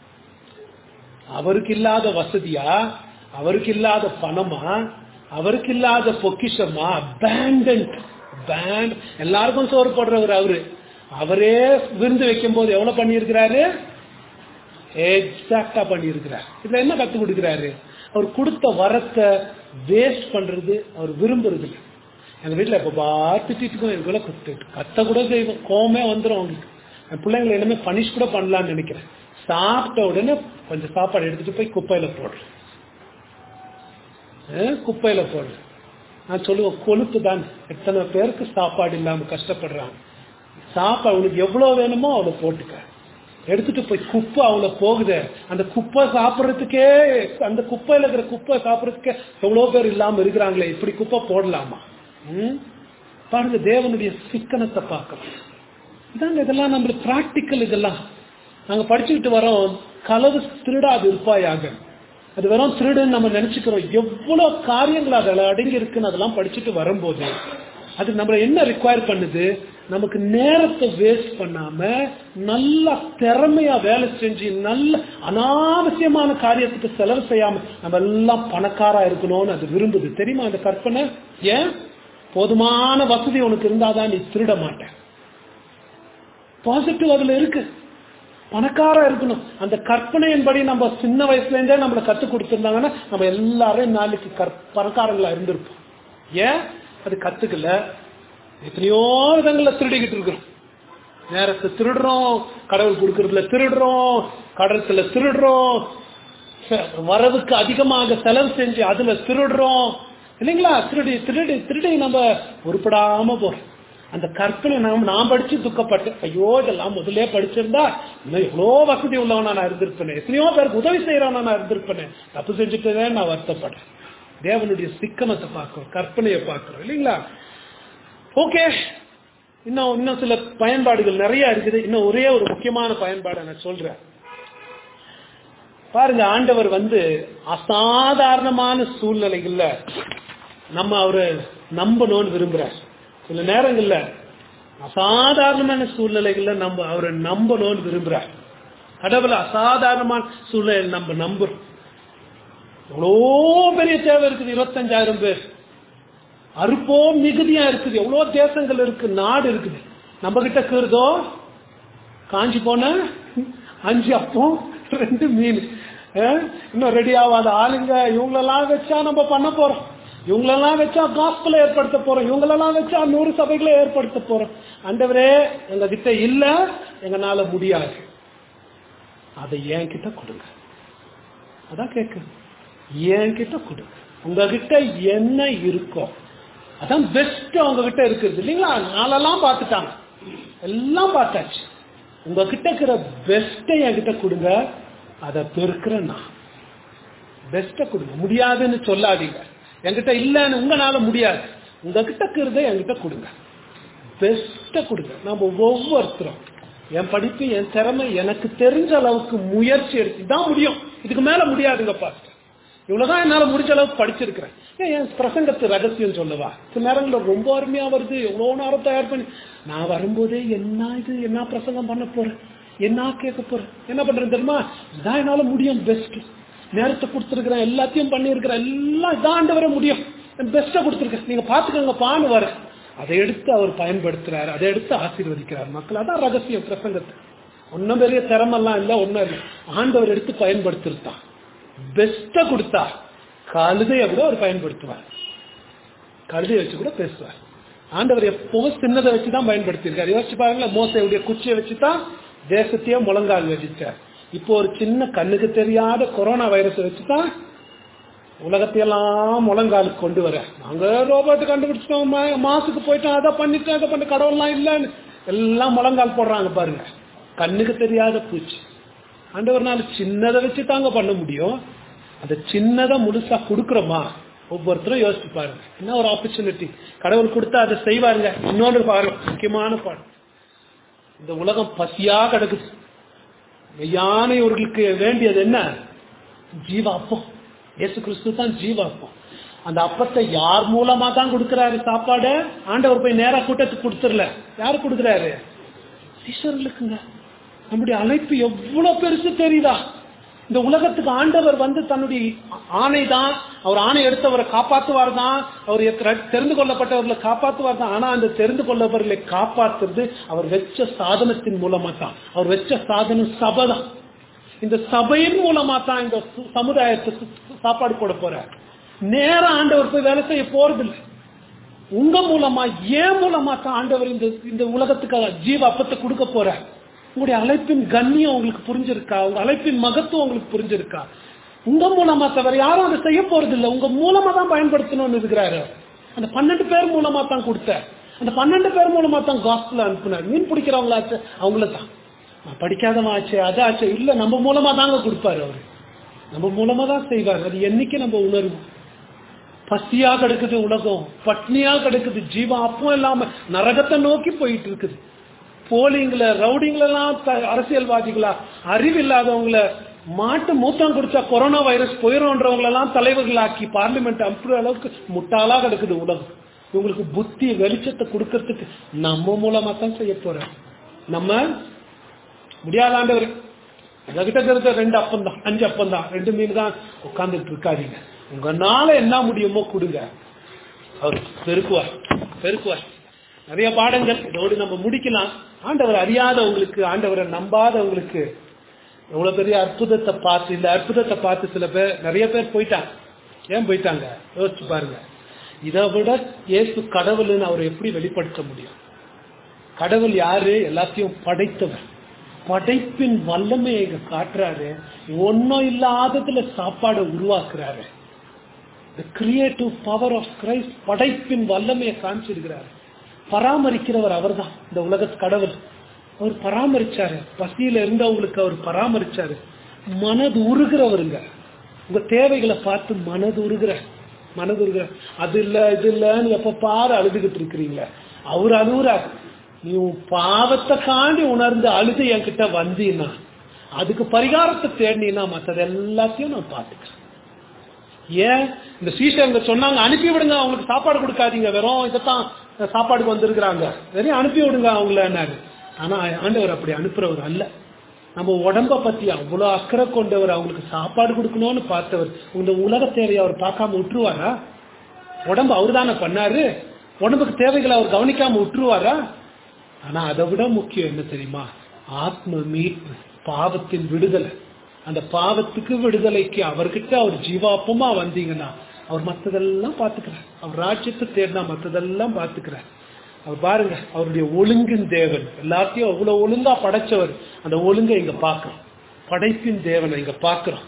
அவருக்கு இல்லாத வசதியா அவருக்கு இல்லாத பணமா அவருக்கு இல்லாத பொக்கிஷமா பேண்டன்ட் பேண்ட் எல்லாருக்கும் சோறு போடுறவர் அவரு அவரே விருந்து வைக்கும் போது எவ்வளவு பண்ணியிருக்கிறாரு எக்ஸாக்டா பண்ணியிருக்கிறார் இதுல என்ன கத்து கொடுக்கிறாரு அவர் கொடுத்த வரத்தை வேஸ்ட் பண்றது அவர் விரும்புறது இல்லை எங்க வீட்டுல இப்ப பார்த்துட்டு இதுக்குள்ள கத்து கத்த கூட செய்வோம் கோமே வந்துடும் அவங்களுக்கு என் பிள்ளைங்களை எல்லாமே பனிஷ் கூட பண்ணலாம்னு நினைக்கிறேன் சாப்பிட்ட உடனே கொஞ்சம் சாப்பாடு எடுத்துட்டு போய் குப்பையில போடுறேன் அஹ் குப்பையில போடுறேன் நான் சொல்லுவேன் கொழுப்பு தான் எத்தனை பேருக்கு சாப்பாடு இல்லாம கஷ்டப்படுறாங்க சாப்பாடு உனக்கு எவ்வளவு வேணுமோ அவ்வளவு போட்டுக்க எடுத்துட்டு போய் குப்பை அவ்வளவு போகுது அந்த குப்பை சாப்பிடறதுக்கே அந்த குப்பையில இருக்கிற குப்பை சாப்பிடறதுக்கே எவ்வளவு பேர் இல்லாம இருக்கிறாங்களே இப்படி குப்பை போடலாமா ம்? பாருங்க தேவனுடைய சிக்கனத்தை பார்க்கணும் இதாங்க இதெல்லாம் நம்மளுக்கு பிராக்டிக்கல் இதெல்லாம் நாங்க படிச்சுக்கிட்டு வரோம் களவு திருடாது இருப்பாயாக அது வெறும் திருடுன்னு நம்ம நினைச்சுக்கிறோம் எவ்வளவு காரியங்கள் அதில் அடங்கி இருக்குன்னு அதெல்லாம் படிச்சுட்டு வரும்போது அது நம்மள என்ன ரிக்வயர் பண்ணுது நமக்கு நேரத்தை வேஸ்ட் பண்ணாம நல்லா திறமையா வேலை செஞ்சு நல்ல அனாவசியமான காரியத்துக்கு செலவு செய்யாம நம்ம எல்லாம் பணக்காரா இருக்கணும்னு அது விரும்புது தெரியுமா அந்த கற்பனை ஏன் போதுமான வசதி உனக்கு இருந்தாதான் நீ திருட மாட்ட பாசிட்டிவ் அதுல இருக்கு பணக்காரா இருக்கணும் அந்த கற்பனையின்படி நம்ம சின்ன வயசுல இருந்தே நம்மளை கத்து கொடுத்திருந்தாங்கன்னா நம்ம எல்லாரும் நாளைக்கு கற் பணக்காரங்களா இருந்திருப்போம் ஏன் அது கத்துக்கல எத்தனையோ விதங்கள்ல திருடிக்கிட்டு இருக்கிறோம் நேரத்தை திருடுறோம் கடவுள் கொடுக்கறதுல திருடுறோம் கடத்துல திருடுறோம் ச- வரவுக்கு அதிகமாக செலவு செஞ்சு அதுல திருடுறோம் இல்லைங்களா திருடி திருடி திருடி நம்ம உருப்படாம போறோம் அந்த கற்பனை நாம் நான் படிச்சு துக்கப்பட்டேன் ஐயோ இதெல்லாம் முதல்ல படிச்சிருந்தா இன்னும் எவ்வளோ வசதி உள்ளவனா நான் இருந்திருப்பேன் எத்தனையோ பேருக்கு உதவி செய்யறவனா நான் இருந்திருப்பேன் தப்பு செஞ்சுட்டதே நான் வருத்தப்பட்டேன் தேவனுடைய சிக்கனத்தை பார்க்கிறோம் கற்பனையை பார்க்கிறோம் இல்லைங்களா ஓகே இன்னும் இன்னும் சில பயன்பாடுகள் நிறைய இருக்குது இன்னும் ஒரே ஒரு முக்கியமான பயன்பாடை நான் சொல்றேன் பாருங்க ஆண்டவர் வந்து அசாதாரணமான சூழ்நிலைகள்ல நம்ம அவரை நம்பணும்னு விரும்புறார் சில நேரங்கள்ல அசாதாரணமான சூழ்நிலைகள்ல நம்ம அவரை நம்பணும்னு விரும்புறார் கடவுளை அசாதாரணமான சூழ்நிலை நம்ம நம்புறோம் எவ்வளோ பெரிய தேவை இருக்குது இருபத்தஞ்சாயிரம் பேர் அறுப்போ மிகுதியா இருக்குது எவ்வளோ தேசங்கள் இருக்கு நாடு இருக்குது நம்ம கிட்ட இருக்கிறதோ காஞ்சி போன அஞ்சு அப்பம் ரெண்டு மீன் அஹ், இன்னும் ரெடி ஆகாத ஆளுங்க இவங்களெல்லாம் வச்சா நம்ம பண்ண போறோம் இவங்களெல்லாம் வச்சா காஸ்பல ஏற்படுத்த போறோம் இவங்களெல்லாம் வச்சா நூறு சபைகளை ஏற்படுத்த போறோம் ஆண்டவரே எங்க கிட்ட இல்ல எங்கனால முடியாது அதை என்கிட்ட கொடுங்க அதான் கேட்கு என்கிட்ட கொடுங்க உங்ககிட்ட என்ன இருக்கோ அதான் பெஸ்ட் அவங்க கிட்ட இருக்குது இல்லைங்களா நாளெல்லாம் பார்த்துட்டாங்க எல்லாம் பார்த்தாச்சு உங்ககிட்ட இருக்கிற பெஸ்ட்டை என்கிட்ட கொடுங்க அதை பெருக்கிறேன் நான் பெஸ்ட்டை கொடுங்க முடியாதுன்னு சொல்லாதீங்க என்கிட்ட இல்லைன்னு உங்களால முடியாது உங்ககிட்ட இருக்கிறத என்கிட்ட கொடுங்க பெஸ்ட்டை கொடுங்க நம்ம ஒவ்வொருத்தரும் என் படிப்பு என் திறமை எனக்கு தெரிஞ்ச அளவுக்கு முயற்சி எடுத்து தான் முடியும் இதுக்கு மேல முடியாதுங்க பாஸ்டர் இவ்வளவுதான் என்னால முடிஞ்ச அளவுக்கு படிச்சிருக்கிறேன் ஏன் என் பிரசங்கத்து ரகசியம் சொல்லவா சில நேரங்களில் ரொம்ப அருமையா வருது எவ்வளவு நேரம் தயார் பண்ணி நான் வரும்போதே என்ன இது என்ன பிரசங்கம் பண்ண போறேன் என்ன கேட்க போறேன் என்ன பண்றேன் தெரியுமா இதான் என்னால முடியும் பெஸ்ட் நேரத்தை கொடுத்துருக்கிறேன் எல்லாத்தையும் பண்ணியிருக்கிறேன் எல்லாம் இதான் ஆண்டு வர முடியும் பெஸ்ட்டை கொடுத்துருக்கேன் நீங்க பாத்துக்கோங்க பான்னு வர அதை எடுத்து அவர் பயன்படுத்துறாரு அதை எடுத்து ஆசீர்வதிக்கிறார் மக்கள் அதான் ரகசியம் பிரசங்கத்தை ஒன்னும் பெரிய திறமெல்லாம் இல்லை ஒன்றும் இல்லை ஆண்டவர் எடுத்து பயன்படுத்திருத்தான் பெஸ்ட்டை கொடுத்தா கழுதையை கூட அவர் பயன்படுத்துவார் கழுதையை வச்சு கூட பேசுவார் ஆண்டவர் எப்பவும் சின்னதை வச்சு தான் பயன்படுத்தியிருக்காரு யோசிச்சு பாருங்களேன் மோசையுடைய குச்சியை வச்சு தான் தேசத்தையே முழங்கால் வச்சுட்டார் இப்போ ஒரு சின்ன கண்ணுக்கு தெரியாத கொரோனா வைரஸை வச்சு தான் உலகத்தையெல்லாம் முழங்காலுக்கு கொண்டு வர நாங்க ரோபோட் கண்டுபிடிச்சிட்டோம் மா- மாசுக்கு போயிட்டோம் அதை பண்ணிட்டோம் அதை பண்ண கடவுள்லாம் இல்லைன்னு எல்லாம் முழங்கால் போடுறாங்க பாருங்க கண்ணுக்கு தெரியாத பூச்சி ஆண்டவர்னால சின்னதை வச்சு தாங்க பண்ண முடியும் அந்த சின்னதை முழுசா கொடுக்குறோமா ஒவ்வொருத்தரும் யோசிச்சு பாருங்க என்ன ஒரு ஆப்பர்ச்சுனிட்டி கடவுள் கொடுத்தா அதை செய்வாருங்க இன்னொன்று பாருங்க முக்கியமான பாடம் இந்த உலகம் பசியா கிடக்குது மெய்யான இவர்களுக்கு வேண்டியது என்ன ஜீவ அப்பம் இயேசு கிறிஸ்து தான் ஜீவ அப்பம் அந்த அப்பத்தை யார் மூலமா தான் கொடுக்கிறாரு சாப்பாடு ஆண்டவர் போய் நேரா கூட்டத்துக்கு கொடுத்துடல யாரு கொடுக்கிறாரு சீஷர்களுக்குங்க நம்முடைய அழைப்பு எவ்வளவு பெருசு தெரியுதா இந்த உலகத்துக்கு ஆண்டவர் வந்து தன்னுடைய ஆணை தான் அவர் ஆணை எடுத்தவரை காப்பாத்துவார் தான் அவர் எத்த- தெரிந்து கொள்ளப்பட்டவர்களை காப்பாத்துவார் தான் ஆனா அந்த தெரிந்து கொள்ளவர்களை காப்பாத்துறது அவர் வெச்ச சாதனத்தின் மூலமா தான் அவர் வெச்ச சாதனம் சபை தான் இந்த சபையின் மூலமா தான் இந்த சு- சமுதாயத்துக்கு சாப்பாடு போட போறார் நேரா ஆண்டவர் போய் வேலை செய்ய போறதில்லை உங்க மூலமா ஏன் மூலமா தான் ஆண்டவர் இந்த இந்த உலகத்துக்கு ஜீவ அப்பத்தை கொடுக்க போறார் உங்களுடைய அழைப்பின் கண்ணியம் உங்களுக்கு புரிஞ்சிருக்கா உங்க அழைப்பின் மகத்துவம் உங்களுக்கு புரிஞ்சிருக்கா உங்க மூலமா தவிர யாரும் அதை செய்ய போறது இல்ல உங்க மூலமா தான் பயன்படுத்தணும்னு இருக்கிறாரு அந்த பன்னெண்டு பேர் மூலமா தான் கொடுத்தார் அந்த பன்னெண்டு பேர் மூலமா தான் காஸ்பிள் அனுப்புனார் மீன் பிடிக்கிறவங்களாச்சு அவங்கள தான் நான் படிக்காதவன் ஆச்சு அதாச்சு இல்ல நம்ம மூலமா தாங்க கொடுப்பாரு அவரு நம்ம மூலமா தான் செய்வார் அது என்னைக்கு நம்ம உணர்வோம் பசியா கிடக்குது உலகம் பட்னியா கிடக்குது ஜீவன் அப்பம் இல்லாம நரகத்தை நோக்கி போயிட்டு இருக்குது போலிங்கள ரவுடிங்களெல்லாம் த- அரசியல்வாதிகளா அறிவில்லாதவங்கள மாட்டு மூத்தம் குடிச்சா கொரோனா வைரஸ் போயிடும்ன்றவங்களெல்லாம் தலைவர்களாக்கி பார்லிமெண்ட் அனுப்புற அளவுக்கு முட்டாளா கிடக்குது உலகம் இவங்களுக்கு புத்தி வெளிச்சத்தை கொடுக்கறதுக்கு நம்ம மூலமா தான் செய்ய போறேன் நம்ம முடியாத ஆண்டவர் எங்ககிட்ட இருக்கிறது ரெண்டு அப்பம் தான் அஞ்சு அப்பம் தான் ரெண்டு மீன் தான் உட்கார்ந்துட்டு இருக்காதீங்க உங்களால என்ன முடியுமோ கொடுங்க அவர் பெருக்குவார் பெருக்குவார் நிறைய பாடங்கள் இதோடு நம்ம முடிக்கலாம் ஆண்டவர் அறியாதவங்களுக்கு ஆண்டவரை நம்பாதவங்களுக்கு எவ்வளவு பெரிய அற்புதத்தை பார்த்து இந்த அற்புதத்தை பார்த்து சில பேர் நிறைய பேர் போயிட்டாங்க ஏன் போயிட்டாங்க யோசிச்சு பாருங்க இதை விட இயேசு கடவுள்னு அவர் எப்படி வெளிப்படுத்த முடியும் கடவுள் யாரு எல்லாத்தையும் படைத்தவர் படைப்பின் வல்லமையை இங்க காட்டுறாரு ஒன்னும் இல்லாததுல சாப்பாடை உருவாக்குறாரு the creative power of Christ படைப்பின் வல்லமையை காமிச்சிருக்கிறார் பராமரிக்கிறவர் அவர்தான் இந்த உலக கடவுள் அவர் பராமரிச்சாரு பசியில இருந்தவங்களுக்கு அவர் பராமரிச்சாரு மனது உருகிறவருங்க உங்க தேவைகளை பார்த்து மனது உருகிற மனது உருகிற அது இல்ல இது இல்லன்னு எப்ப பாரு அழுதுகிட்டு இருக்கிறீங்களே அவர் அழுகுறாரு நீ உன் பாவத்தை காண்டி உணர்ந்து அழுது என்கிட்ட வந்தீன்னா அதுக்கு பரிகாரத்தை தேடினீன்னா மற்றது எல்லாத்தையும் நான் பார்த்துக்கிறேன் ஏன் இந்த சீசங்க சொன்னாங்க அனுப்பி விடுங்க அவங்களுக்கு சாப்பாடு கொடுக்காதீங்க வெறும் இதைத்தான் சாப்பாடுக்கு வந்திருக்கிறாங்க வெறும் அனுப்பி விடுங்க அவங்களன்னாரு ஆனா ஆண்டவர் அப்படி அனுப்புறவர் அல்ல நம்ம உடம்ப பத்தி அவ்வளவு அக்கறை கொண்டவர் அவங்களுக்கு சாப்பாடு கொடுக்கணும்னு பார்த்தவர் இந்த உலக தேவையை அவர் பார்க்காம விட்டுருவாரா உடம்பு அவர் தானே பண்ணாரு உடம்புக்கு தேவைகளை அவர் கவனிக்காம விட்டுருவாரா ஆனா அதை விட முக்கியம் என்ன தெரியுமா ஆத்ம மீட்பு பாவத்தின் விடுதலை அந்த பாவத்துக்கு விடுதலைக்கு அவர்கிட்ட அவர் ஜீவாப்பமா வந்தீங்கன்னா அவர் மத்ததெல்லாம் பாத்துக்கிறார் அவர் ராஜ்யத்தை தேடினா மத்ததெல்லாம் பாத்துக்கிறார் அவர் பாருங்க அவருடைய ஒழுங்கின் தேவன் எல்லாத்தையும் அவ்வளவு ஒழுங்கா படைச்சவர் அந்த ஒழுங்கை இங்க பாக்குறோம் படைப்பின் தேவனை இங்க பாக்குறோம்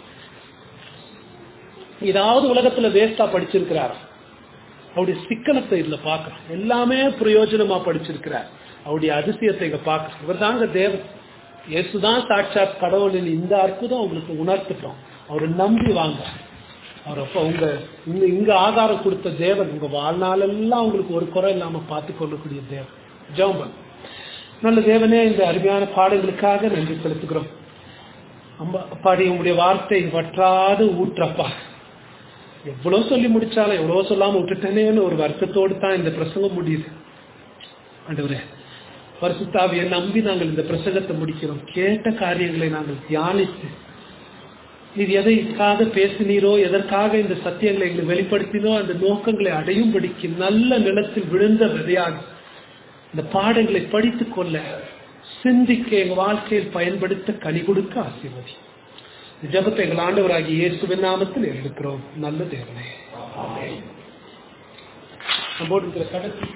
ஏதாவது உலகத்துல வேஸ்டா படிச்சிருக்கிறாரா அவருடைய சிக்கனத்தை இதுல பாக்குறோம் எல்லாமே பிரயோஜனமா படிச்சிருக்கிறார் அவருடைய அதிசயத்தை இங்க பாக்குறோம் இவர் தாங்க தேவன் இயேசுதான் சாட்சாத் கடவுளின் இந்த அற்புதம் உங்களுக்கு உணர்த்துட்டோம் அவரை நம்பி வாங்க அவர் அப்ப உங்க இங்க இங்க ஆதாரம் கொடுத்த தேவன் உங்க வாழ்நாளெல்லாம் உங்களுக்கு ஒரு குறை இல்லாம பார்த்து கொள்ளக்கூடிய தேவன் ஜெபம் நல்ல தேவனே இந்த அருமையான பாடங்களுக்காக நன்றி செலுத்துகிறோம் அம்மா அப்பாடி உங்களுடைய வார்த்தை வற்றாது ஊற்றப்பா எவ்வளவு சொல்லி முடிச்சாலும் எவ்வளவு சொல்லாம விட்டுட்டேனேன்னு ஒரு வருத்தத்தோடு தான் இந்த பிரசங்கம் முடியுது ஆண்டவரே பரிசுத்தாவியை நம்பி நாங்கள் இந்த பிரசங்கத்தை முடிக்கிறோம் கேட்ட காரியங்களை நாங்கள் தியானித்து நீர் எதைக்காக பேசினீரோ எதற்காக இந்த சத்தியங்களை எங்களுக்கு வெளிப்படுத்தினோ அந்த நோக்கங்களை அடையும்படிக்கு நல்ல நிலத்தில் விழுந்த விதையாக இந்த பாடங்களை படித்துக் கொள்ள சிந்திக்க எங்க வாழ்க்கையில் பயன்படுத்த கனி கொடுக்க ஆசீர்வதி இந்த ஜபத்தை எங்கள் ஆண்டவராகிய இயேசுவின் நாமத்தில் எடுக்கிறோம் நல்ல தேவனே நம்மோடு இருக்கிற கடைசி